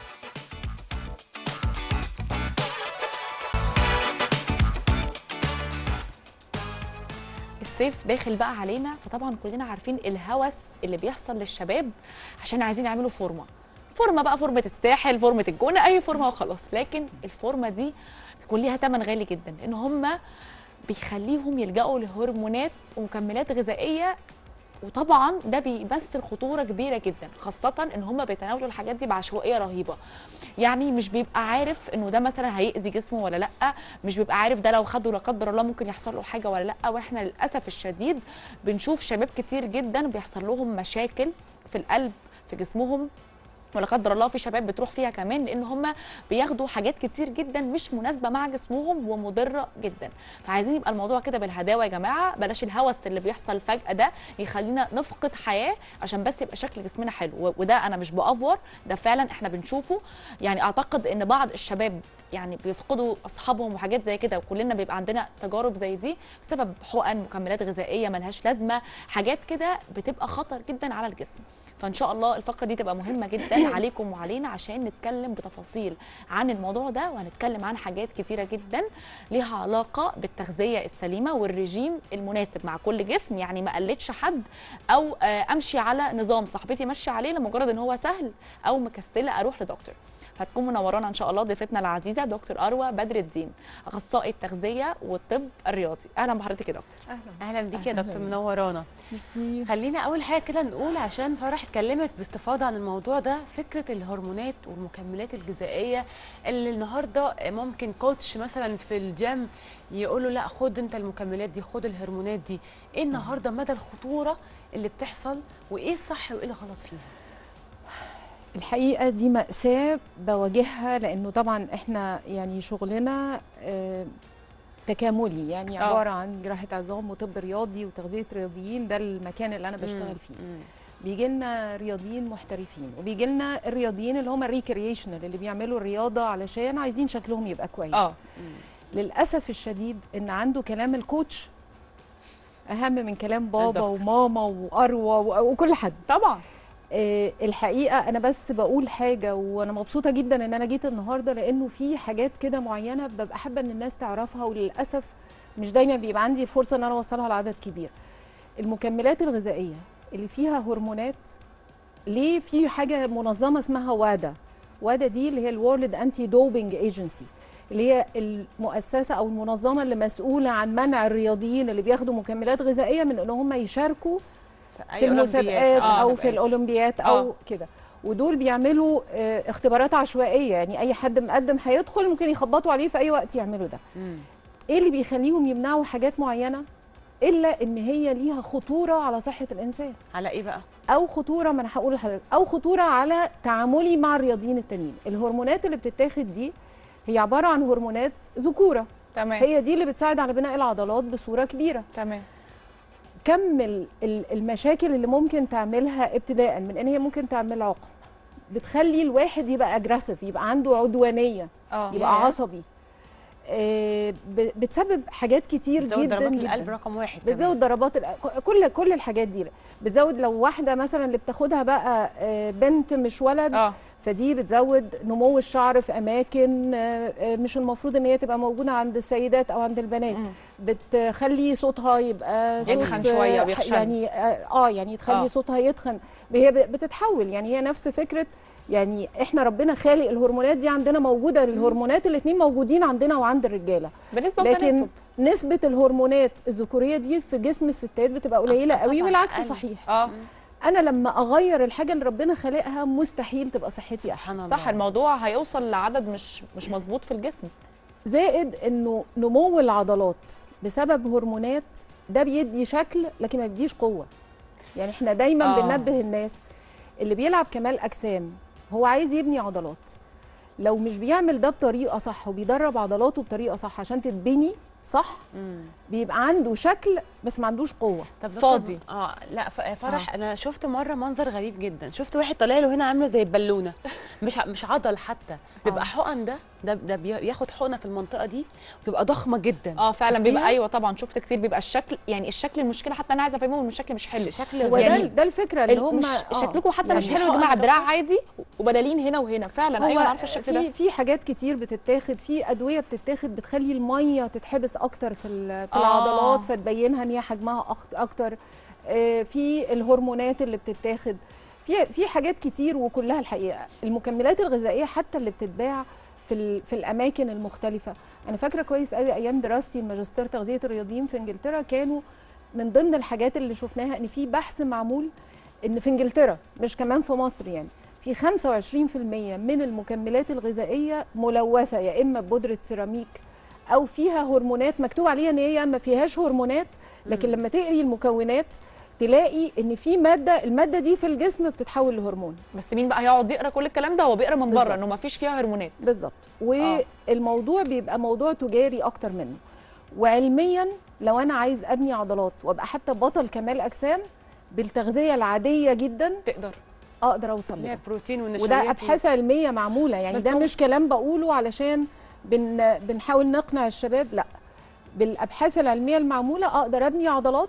الصيف داخل بقى علينا فطبعا كلنا عارفين الهوس اللي بيحصل للشباب عشان عايزين يعملوا فورمه فورمه بقى فورمه الساحل فورمه الجونه اي فورمه وخلاص لكن الفورمه دي بيكون ليها ثمن غالي جدا ان هم بيخليهم يلجأوا لهرمونات ومكملات غذائيه وطبعا ده بيمثل خطوره كبيره جدا خاصه ان هم بيتناولوا الحاجات دي بعشوائيه رهيبه يعني مش بيبقى عارف انه ده مثلا هيأذي جسمه ولا لا مش بيبقى عارف ده لو خده لا قدر الله ممكن يحصل له حاجه ولا لا واحنا للاسف الشديد بنشوف شباب كتير جدا بيحصل لهم مشاكل في القلب في جسمهم ولا قدر الله في شباب بتروح فيها كمان لان هم بياخدوا حاجات كتير جدا مش مناسبه مع جسمهم ومضره جدا فعايزين يبقى الموضوع كده بالهداوه يا جماعه بلاش الهوس اللي بيحصل فجاه ده يخلينا نفقد حياه عشان بس يبقى شكل جسمنا حلو و- وده انا مش بافور ده فعلا احنا بنشوفه يعني اعتقد ان بعض الشباب يعني بيفقدوا اصحابهم وحاجات زي كده وكلنا بيبقى عندنا تجارب زي دي بسبب حقن مكملات غذائيه ملهاش لازمه حاجات كده بتبقى خطر جدا على الجسم فان شاء الله الفقره دي تبقى مهمه جدا عليكم وعلينا عشان نتكلم بتفاصيل عن الموضوع ده وهنتكلم عن حاجات كتيره جدا ليها علاقه بالتغذيه السليمه والرجيم المناسب مع كل جسم يعني ما قلتش حد او آه، امشي على نظام صاحبتي ماشيه عليه لمجرد ان هو سهل او مكسله اروح لدكتور هتكون منورانا ان شاء الله ضيفتنا العزيزه دكتور اروى بدر الدين اخصائي التغذيه والطب الرياضي اهلا بحضرتك يا دكتور اهلا بيكي يا دكتور منورانا ميرسي خلينا اول حاجه كده نقول عشان فرح اتكلمت باستفاضه عن الموضوع ده فكره الهرمونات والمكملات الغذائيه اللي النهارده ممكن كوتش مثلا في الجيم يقول له لا خد انت المكملات دي خد الهرمونات دي ايه النهارده مدى الخطوره اللي بتحصل وايه الصح وايه الغلط فيها الحقيقه دي ماساه بواجهها لانه طبعا احنا يعني شغلنا آه، تكاملي يعني آه. عباره عن جراحه عظام وطب رياضي وتغذيه رياضيين ده المكان اللي انا بشتغل فيه بيجي لنا رياضيين محترفين وبيجي لنا الرياضيين اللي هم الريكريشنال اللي بيعملوا الرياضه علشان عايزين شكلهم يبقى كويس آه. للاسف الشديد ان عنده كلام الكوتش اهم من كلام بابا الدكتور. وماما واروى و- وكل حد طبعا آه، الحقيقه انا بس بقول حاجه وانا مبسوطه جدا ان انا جيت النهارده لانه في حاجات كده معينه ببقى حابه ان الناس تعرفها وللاسف مش دايما بيبقى عندي فرصه ان انا اوصلها لعدد كبير المكملات الغذائيه اللي فيها هرمونات ليه في حاجه منظمه اسمها وادا وادا دي اللي هي الورلد انتي دوبنج ايجنسي اللي هي المؤسسه او المنظمه اللي مسؤوله عن منع الرياضيين اللي بياخدوا مكملات غذائيه من ان هم يشاركوا أي في أولمبياد. المسابقات آه، او في مسابقات. الاولمبيات او آه. كده ودول بيعملوا آه، اختبارات عشوائيه يعني اي حد مقدم هيدخل ممكن يخبطوا عليه في اي وقت يعملوا ده ايه اللي بيخليهم يمنعوا حاجات معينه الا ان هي ليها خطوره على صحه الانسان على ايه بقى او خطوره ما انا هقول لحضرتك او خطوره على تعاملي مع الرياضيين التانيين الهرمونات اللي بتتاخد دي هي عباره عن هرمونات ذكوره تمام هي دي اللي بتساعد على بناء العضلات بصوره كبيره تمام كم ال- ال- المشاكل اللي ممكن تعملها ابتداء من ان هي ممكن تعمل عقم بتخلي الواحد يبقى اجريسيف يبقى عنده عدوانيه اه يبقى ياه. عصبي آه، ب- بتسبب حاجات كتير بتزود جدا ضربات جدا القلب رقم واحد كمان. بتزود ضربات الق- كل كل الحاجات دي بتزود لو واحده مثلا اللي بتاخدها بقى آه، بنت مش ولد اه فدي بتزود نمو الشعر في اماكن آه، آه، مش المفروض ان هي تبقى موجوده عند السيدات او عند البنات بتخلي صوتها يبقى صوت يتخن شوية آه، ويخشن. يعني اه آه، يعني تخلي آه. صوتها يتخن هي ب- بتتحول يعني هي نفس فكره يعني احنا ربنا خالق الهرمونات دي عندنا موجوده الهرمونات الاثنين موجودين عندنا وعند الرجاله بالنسبه لكن للتناسب نسبه الهرمونات الذكوريه دي في جسم الستات بتبقى قليله قوي طبعاً والعكس أقل. صحيح اه انا لما اغير الحاجه اللي ربنا خلقها مستحيل تبقى صحتي احسن سبحان الله صح الموضوع هيوصل لعدد مش مش مظبوط في الجسم زائد انه نمو العضلات بسبب هرمونات ده بيدي شكل لكن ما بيديش قوه يعني احنا دايما آه. آه. بننبه الناس اللي بيلعب كمال اجسام هو عايز يبني عضلات لو مش بيعمل ده بطريقه صح وبيدرب عضلاته بطريقه صح عشان تتبني صح بيبقى عنده شكل بس ما عندوش قوه طب دكتور- فاضي. اه لا ف- فرح آه. انا شفت مره منظر غريب جدا شفت واحد طالع له هنا عامله زي البالونه مش ع- مش عضل حتى بيبقى آه. حقن ده ده, ده بياخد حقنه في المنطقه دي بتبقى ضخمه جدا اه فعلا شفتيها؟ بيبقى ايوه طبعا شفت كتير بيبقى الشكل يعني الشكل المشكله حتى انا عايزه افهمهم ان الشكل مش حلو شكل هو ده يعني ده الفكره اللي هم مش شكلكم حتى مش حلو يا جماعه الدراع عادي وبدالين هنا وهنا فعلا ايوه انا عارفه الشكل في ده في حاجات كتير بتتاخد في ادويه بتتاخد بتخلي الميه تتحبس اكتر في ال- في آه. العضلات فتبينها ان هي حجمها أخت- اكتر آه، في الهرمونات اللي بتتاخد في في حاجات كتير وكلها الحقيقه المكملات الغذائيه حتى اللي بتتباع في ال- في الاماكن المختلفه انا فاكره كويس قوي ايام دراستي الماجستير تغذيه الرياضيين في انجلترا كانوا من ضمن الحاجات اللي شفناها ان في بحث معمول ان في انجلترا مش كمان في مصر يعني في 25% من المكملات الغذائيه ملوثه يا اما ببودره سيراميك او فيها هرمونات مكتوب عليها ان هي ما فيهاش هرمونات لكن لما تقري المكونات تلاقي ان في ماده الماده دي في الجسم بتتحول لهرمون بس مين بقى هيقعد يقرا كل الكلام ده هو بيقرا من بره بالظبط. انه ما فيش فيها هرمونات بالظبط والموضوع بيبقى موضوع تجاري اكتر منه وعلميا لو انا عايز ابني عضلات وابقى حتى بطل كمال اجسام بالتغذيه العاديه جدا تقدر اقدر اوصل اللي هي لده البروتين والنشويات وده ابحاث علميه معموله يعني بس ده هو- مش كلام بقوله علشان بن بنحاول نقنع الشباب لا بالابحاث العلميه المعموله اقدر ابني عضلات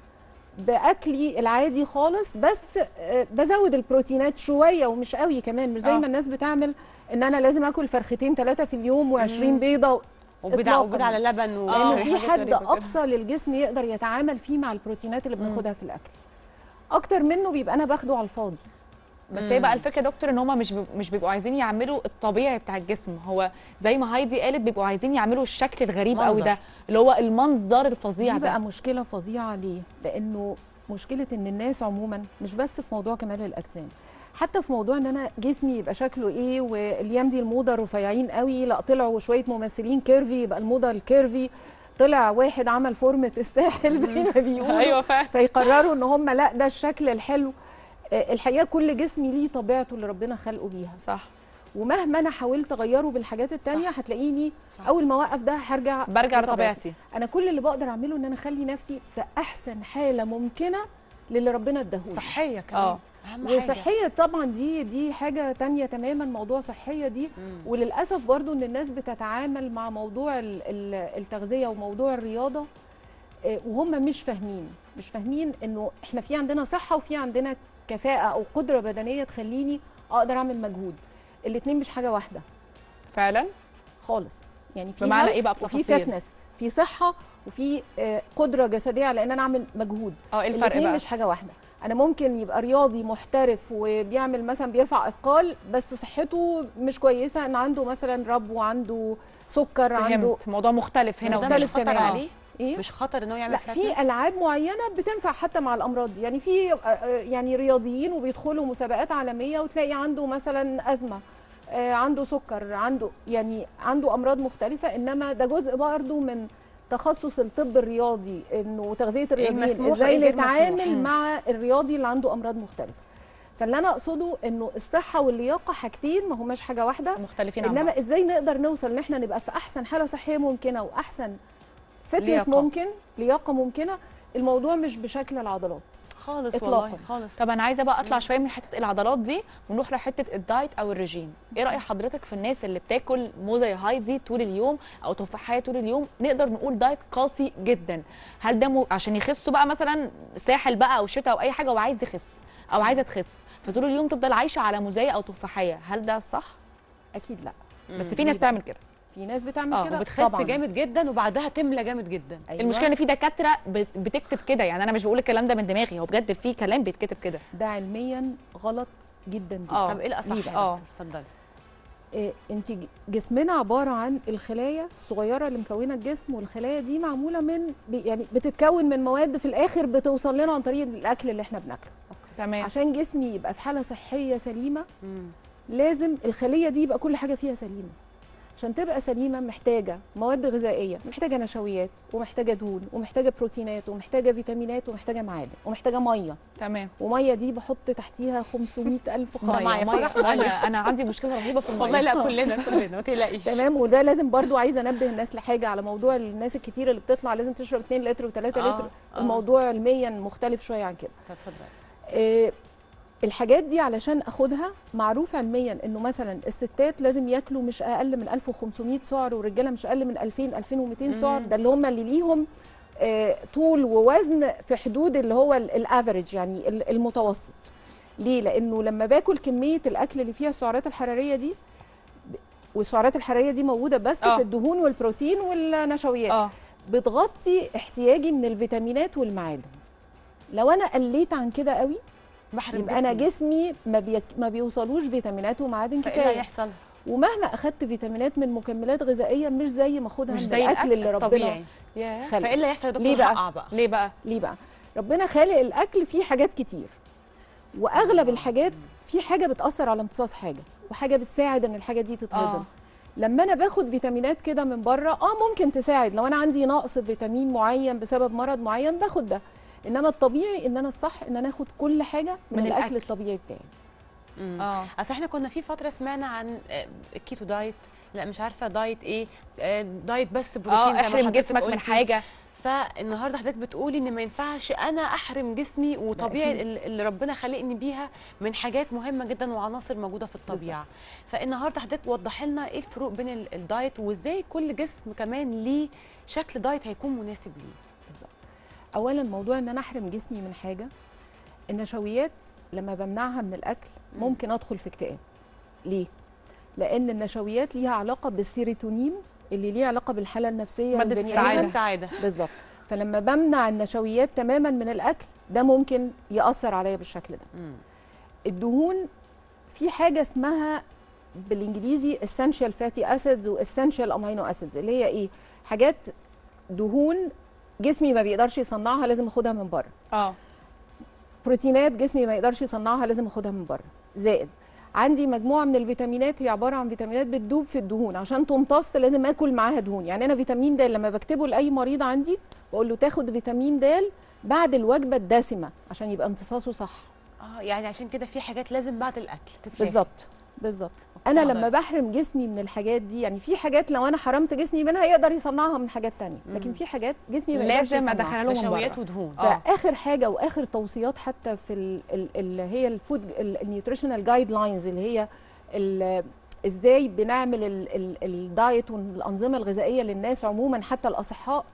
باكلي العادي خالص بس آه، بزود البروتينات شويه ومش قوي كمان مش زي آه. ما الناس بتعمل ان انا لازم اكل فرختين ثلاثه في اليوم و20 مم. بيضه وبيض إطلاقاً. وبيض على لبن و- لانه آه، في حاجات حد غريبة كده. اقصى للجسم يقدر يتعامل فيه مع البروتينات اللي بناخدها في الاكل اكتر منه بيبقى انا باخده على الفاضي بس هي بقى الفكره يا دكتور ان هم مش بيب- مش بيبقوا عايزين يعملوا الطبيعي بتاع الجسم هو زي ما هايدي قالت بيبقوا عايزين يعملوا الشكل الغريب قوي منظر. ده اللي هو المنظر الفظيع دي ده بقى مشكله فظيعه ليه لانه مشكله ان الناس عموما مش بس في موضوع كمال الاجسام حتى في موضوع ان انا جسمي يبقى شكله ايه والايام دي الموضه رفيعين قوي لا طلعوا شويه ممثلين كيرفي يبقى الموضه الكيرفي طلع واحد عمل فورمه الساحل زي ما بيقولوا أيوة فعلا. فيقرروا ان هم لا ده الشكل الحلو آه، الحقيقه كل جسم ليه طبيعته اللي ربنا خلقه بيها صح ومهما انا حاولت اغيره بالحاجات التانية هتلاقيني اول ما اوقف ده هرجع برجع لطبيعتي. لطبيعتي. انا كل اللي بقدر اعمله ان انا اخلي نفسي في احسن حاله ممكنه للي ربنا اداهولي صحيه كمان اه أهم حاجة. وصحيه طبعا دي دي حاجه تانية تماما موضوع صحيه دي وللاسف برضو ان الناس بتتعامل مع موضوع ال- ال- التغذيه وموضوع الرياضه آه، وهم مش فاهمين مش فاهمين انه احنا في عندنا صحه وفي عندنا كفاءه او قدره بدنيه تخليني اقدر اعمل مجهود الاتنين مش حاجه واحده فعلا خالص يعني في بمعنى health إيه بقى وفي بتفاصيل؟ فتنس في صحه وفي آه، قدره جسديه على ان انا اعمل مجهود اه ايه الفرق الاتنين بقى مش حاجه واحده انا ممكن يبقى رياضي محترف وبيعمل مثلا بيرفع اثقال بس صحته مش كويسه ان عنده مثلا ربو عنده سكر عنده فهمت موضوع مختلف هنا مختلف وهنا. خطر تماما عليه؟ ايه مش خطر ان هو يعمل لا فتنس؟ في العاب معينه بتنفع حتى مع الامراض دي يعني في آه، آه، يعني رياضيين وبيدخلوا مسابقات عالميه وتلاقي عنده مثلا ازمه آه، عنده سكر عنده يعني عنده امراض مختلفه انما ده جزء برضه من تخصص الطب الرياضي انه تغذيه الرياضيين المسموح ازاي وإيه غير نتعامل مسموح. مع الرياضي اللي عنده امراض مختلفه فاللي انا اقصده انه الصحه واللياقه حاجتين ما هماش حاجه واحده مختلفين عن انما بعض. ازاي نقدر نوصل ان احنا نبقى في احسن حاله صحيه ممكنه واحسن فتنس لياقة. ممكن لياقه ممكنه الموضوع مش بشكل العضلات خالص إطلاقاً. والله خالص طب انا عايزه بقى اطلع شويه من حته العضلات دي ونروح لحته الدايت او الرجيم ايه راي حضرتك في الناس اللي بتاكل مو زي هايدي طول اليوم او تفاحيه طول اليوم نقدر نقول دايت قاسي جدا هل ده مو... عشان يخسوا بقى مثلا ساحل بقى او شتاء او اي حاجه وعايز يخس او عايزه تخس فطول اليوم تفضل عايشه على موزايه او تفاحيه هل ده صح اكيد لا بس في ناس تعمل كده في ناس بتعمل آه، كده وبتخس طبعا جامد جدا وبعدها تملى جامد جدا أيوة. المشكله ان في دكاتره بت- بتكتب كده يعني انا مش بقول الكلام ده من دماغي هو بجد في كلام بيتكتب كده ده علميا غلط جدا جدا اه طب ايه الاصح ليه يا بقى؟ اه دكتور اتفضلي إيه انت ج- جسمنا عباره عن الخلايا الصغيره اللي مكونه الجسم والخلايا دي معموله من بي- يعني بتتكون من مواد في الاخر بتوصل لنا عن طريق الاكل اللي احنا بناكله تمام عشان جسمي يبقى في حاله صحيه سليمه لازم الخليه دي يبقى كل حاجه فيها سليمه عشان تبقى سليمه محتاجه مواد غذائيه محتاجه نشويات ومحتاجه دهون ومحتاجه بروتينات ومحتاجه فيتامينات ومحتاجه معادن ومحتاجه ميه تمام وميه دي بحط تحتيها 500 الف خط ميه ميه انا انا عندي مشكله رهيبه في الميه والله لا كلنا كلنا ما تقلقيش تمام وده لازم برضو عايزه انبه الناس لحاجه على موضوع الناس الكتير اللي بتطلع لازم تشرب 2 لتر و3 آه، لتر آه. الموضوع علميا مختلف شويه عن كده طب اتفضلي آه، الحاجات دي علشان اخدها معروف علميا انه مثلا الستات لازم ياكلوا مش اقل من 1500 سعر والرجاله مش اقل من 2000 2200 سعر مم. ده اللي هم اللي ليهم آه، طول ووزن في حدود اللي هو الافريج يعني ال- المتوسط ليه لانه لما باكل كميه الاكل اللي فيها السعرات الحراريه دي ب- والسعرات الحراريه دي موجوده بس آه. في الدهون والبروتين والنشويات اه بتغطي احتياجي من الفيتامينات والمعادن لو انا قليت عن كده قوي بحرم يبقى انا جسمي. جسمي ما, بيك ما بيوصلوش فيتامينات ومعادن فايه اللي كفايه هيحصل ومهما اخدت فيتامينات من مكملات غذائيه مش زي ما اخدها مش من زي الاكل الأكل اللي ربنا الطبيعي. ياه خلقه فايه اللي هيحصل يا دكتور ليه بقى؟ هقع بقى ليه بقى ليه بقى ربنا خالق الاكل فيه حاجات كتير واغلب الحاجات في حاجه بتاثر على امتصاص حاجه وحاجه بتساعد ان الحاجه دي تتهضم آه. لما انا باخد فيتامينات كده من بره اه ممكن تساعد لو انا عندي نقص في فيتامين معين بسبب مرض معين باخد ده انما الطبيعي ان انا الصح ان انا اخد كل حاجه من, من من الاكل الأكل. الطبيعي بتاعي اه اصل احنا كنا في فتره سمعنا عن آه، الكيتو دايت لا مش عارفه دايت ايه آه، دايت بس بروتين اه زي ما احرم حضرتك جسمك من قلتي. حاجه فالنهارده حضرتك بتقولي ان ما ينفعش انا احرم جسمي وطبيعي أكيد. ال- اللي ربنا خلقني بيها من حاجات مهمه جدا وعناصر موجوده في الطبيعه فالنهارده حضرتك وضحي لنا ايه الفروق بين ال- الدايت وازاي كل جسم كمان ليه شكل دايت هيكون مناسب ليه اولا موضوع ان انا احرم جسمي من حاجه النشويات لما بمنعها من الاكل ممكن ادخل في اكتئاب ليه لان النشويات ليها علاقه بالسيروتونين اللي ليه علاقه بالحاله النفسيه مادة للبني السعادة. آدم. السعادة. بالظبط فلما بمنع النشويات تماما من الاكل ده ممكن ياثر عليا بالشكل ده الدهون في حاجه اسمها بالانجليزي essential fatty acids و essential amino acids اللي هي ايه حاجات دهون جسمي ما بيقدرش يصنعها لازم اخدها من بره اه بروتينات جسمي ما يقدرش يصنعها لازم اخدها من بره زائد عندي مجموعه من الفيتامينات هي عباره عن فيتامينات بتدوب في الدهون عشان تمتص لازم اكل معاها دهون يعني انا فيتامين د لما بكتبه لاي مريض عندي بقول له تاخد فيتامين د بعد الوجبه الدسمه عشان يبقى امتصاصه صح اه يعني عشان كده في حاجات لازم بعد الاكل تتاخد. بالظبط بالظبط انا واضح. لما بحرم جسمي من الحاجات دي يعني في حاجات لو انا حرمت جسمي منها يقدر يصنعها من حاجات تانية لكن في حاجات جسمي ما يقدرش لازم يصنعها. ادخلها له من نشويات بره ودهون آه. فاخر حاجه واخر توصيات حتى في ال- ال- اللي هي الفود النيوتريشنال جايد لاينز اللي هي ال- ازاي بنعمل ال- ال- الدايت والانظمه الغذائيه للناس عموما حتى الاصحاء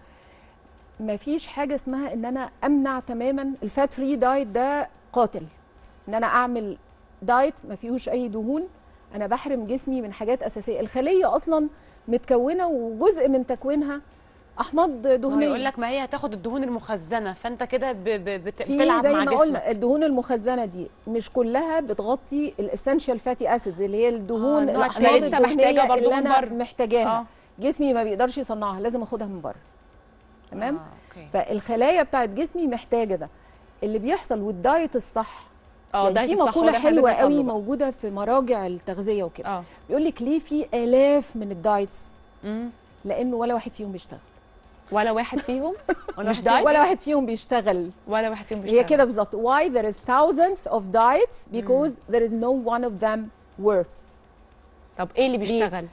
ما فيش حاجه اسمها ان انا امنع تماما الفات فري دايت ده قاتل ان انا اعمل دايت ما فيهوش اي دهون انا بحرم جسمي من حاجات اساسيه الخليه اصلا متكونه وجزء من تكوينها احماض دهنيه يقول لك ما هي هتاخد الدهون المخزنه فانت كده ب- ب- بت- في بتلعب زي مع ما جسمك قلنا الدهون المخزنه دي مش كلها بتغطي الاسنشال فاتي اسيدز اللي هي الدهون آه، النوع الاحماض التاني. لسه محتاجة الدهنيه برضو اللي من انا بره. محتاجاها آه. جسمي ما بيقدرش يصنعها لازم اخدها من بره تمام اوكي فالخلايا بتاعت جسمي محتاجه ده اللي بيحصل والدايت الصح اه يعني دايت في الصح مقوله وده احنا حلوه عايزين قوي نوصل له بقى. موجوده في مراجع التغذيه وكده اه بيقول لك ليه في الاف من الدايتس مم. لانه ولا واحد فيهم بيشتغل ولا واحد فيهم ولا مش واحد دايت ولا واحد فيهم بيشتغل ولا واحد فيهم بيشتغل هي كده بالظبط why there is thousands of diets because there is no one of them works طب ايه اللي بيشتغل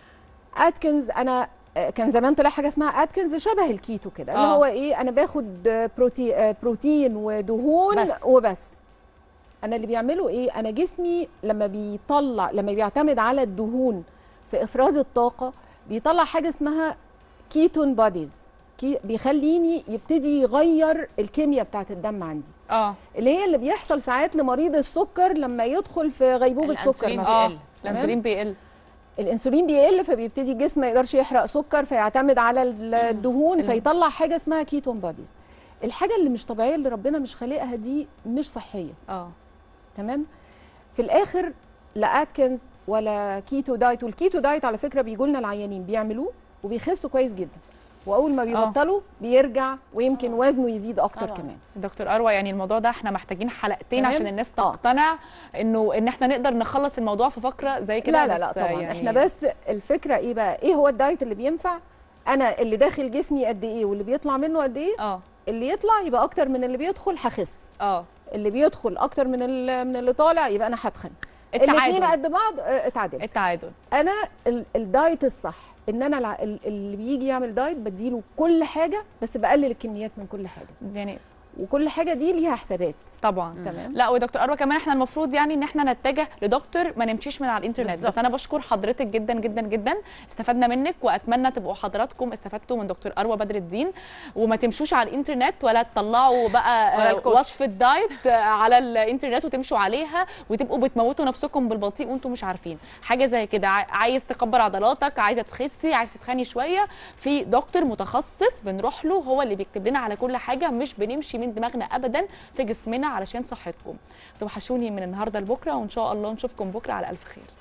اتكنز انا آه، كان زمان طلع حاجه اسمها اتكنز شبه الكيتو كده اللي آه. هو ايه انا باخد آه، بروتي آه، بروتين ودهون بس. وبس انا اللي بيعمله ايه انا جسمي لما بيطلع لما بيعتمد على الدهون في افراز الطاقه بيطلع حاجه اسمها كيتون بوديز كي بيخليني يبتدي يغير الكيمياء بتاعت الدم عندي اه اللي هي اللي بيحصل ساعات لمريض السكر لما يدخل في غيبوبه سكر الأنسولين مثلا اه بيقل. الانسولين بيقل الانسولين بيقل فبيبتدي الجسم ما يقدرش يحرق سكر فيعتمد على ال- الدهون فيطلع حاجه اسمها كيتون بوديز الحاجه اللي مش طبيعيه اللي ربنا مش خالقها دي مش صحيه اه تمام في الاخر لا اتكنز ولا كيتو دايت والكيتو دايت على فكره بيجوا لنا العيانين بيعملوه وبيخسوا كويس جدا واول ما بيبطلوا بيرجع ويمكن وزنه يزيد اكتر طبعاً. كمان دكتور اروى يعني الموضوع ده احنا محتاجين حلقتين تمام؟ عشان الناس آه. تقتنع انه ان احنا نقدر نخلص الموضوع في فقره زي كده لا لا بس لا طبعا يعني احنا بس الفكره ايه بقى ايه هو الدايت اللي بينفع انا اللي داخل جسمي قد ايه واللي بيطلع منه قد ايه اه اللي يطلع يبقى اكتر من اللي بيدخل هخس اه اللي بيدخل اكتر من ال- من اللي طالع يبقى انا هتخن التعادل. الاثنين قد بعض اه، اتعادل التعادل انا ال- الدايت الصح ان انا الع- ال- اللي بيجي يعمل دايت بديله كل حاجه بس بقلل الكميات من كل حاجه يعني وكل حاجه دي ليها حسابات طبعا تمام لا ودكتور اروى كمان احنا المفروض يعني ان احنا نتجه لدكتور ما نمشيش من على الانترنت بالظبط. بس انا بشكر حضرتك جدا جدا جدا استفدنا منك واتمنى تبقوا حضراتكم استفدتوا من دكتور اروى بدر الدين وما تمشوش على الانترنت ولا تطلعوا بقى ولا آه، الكوتش. وصفه دايت آه، على الانترنت وتمشوا عليها وتبقوا بتموتوا نفسكم بالبطيء وانتم مش عارفين حاجه زي كده ع- عايز تكبر عضلاتك عايزه تخسي عايز تتخني شويه في دكتور متخصص بنروح له هو اللي بيكتب لنا على كل حاجه مش بنمشي من دماغنا ابدا في جسمنا علشان صحتكم توحشوني من النهارده لبكره وان شاء الله نشوفكم بكره على الف خير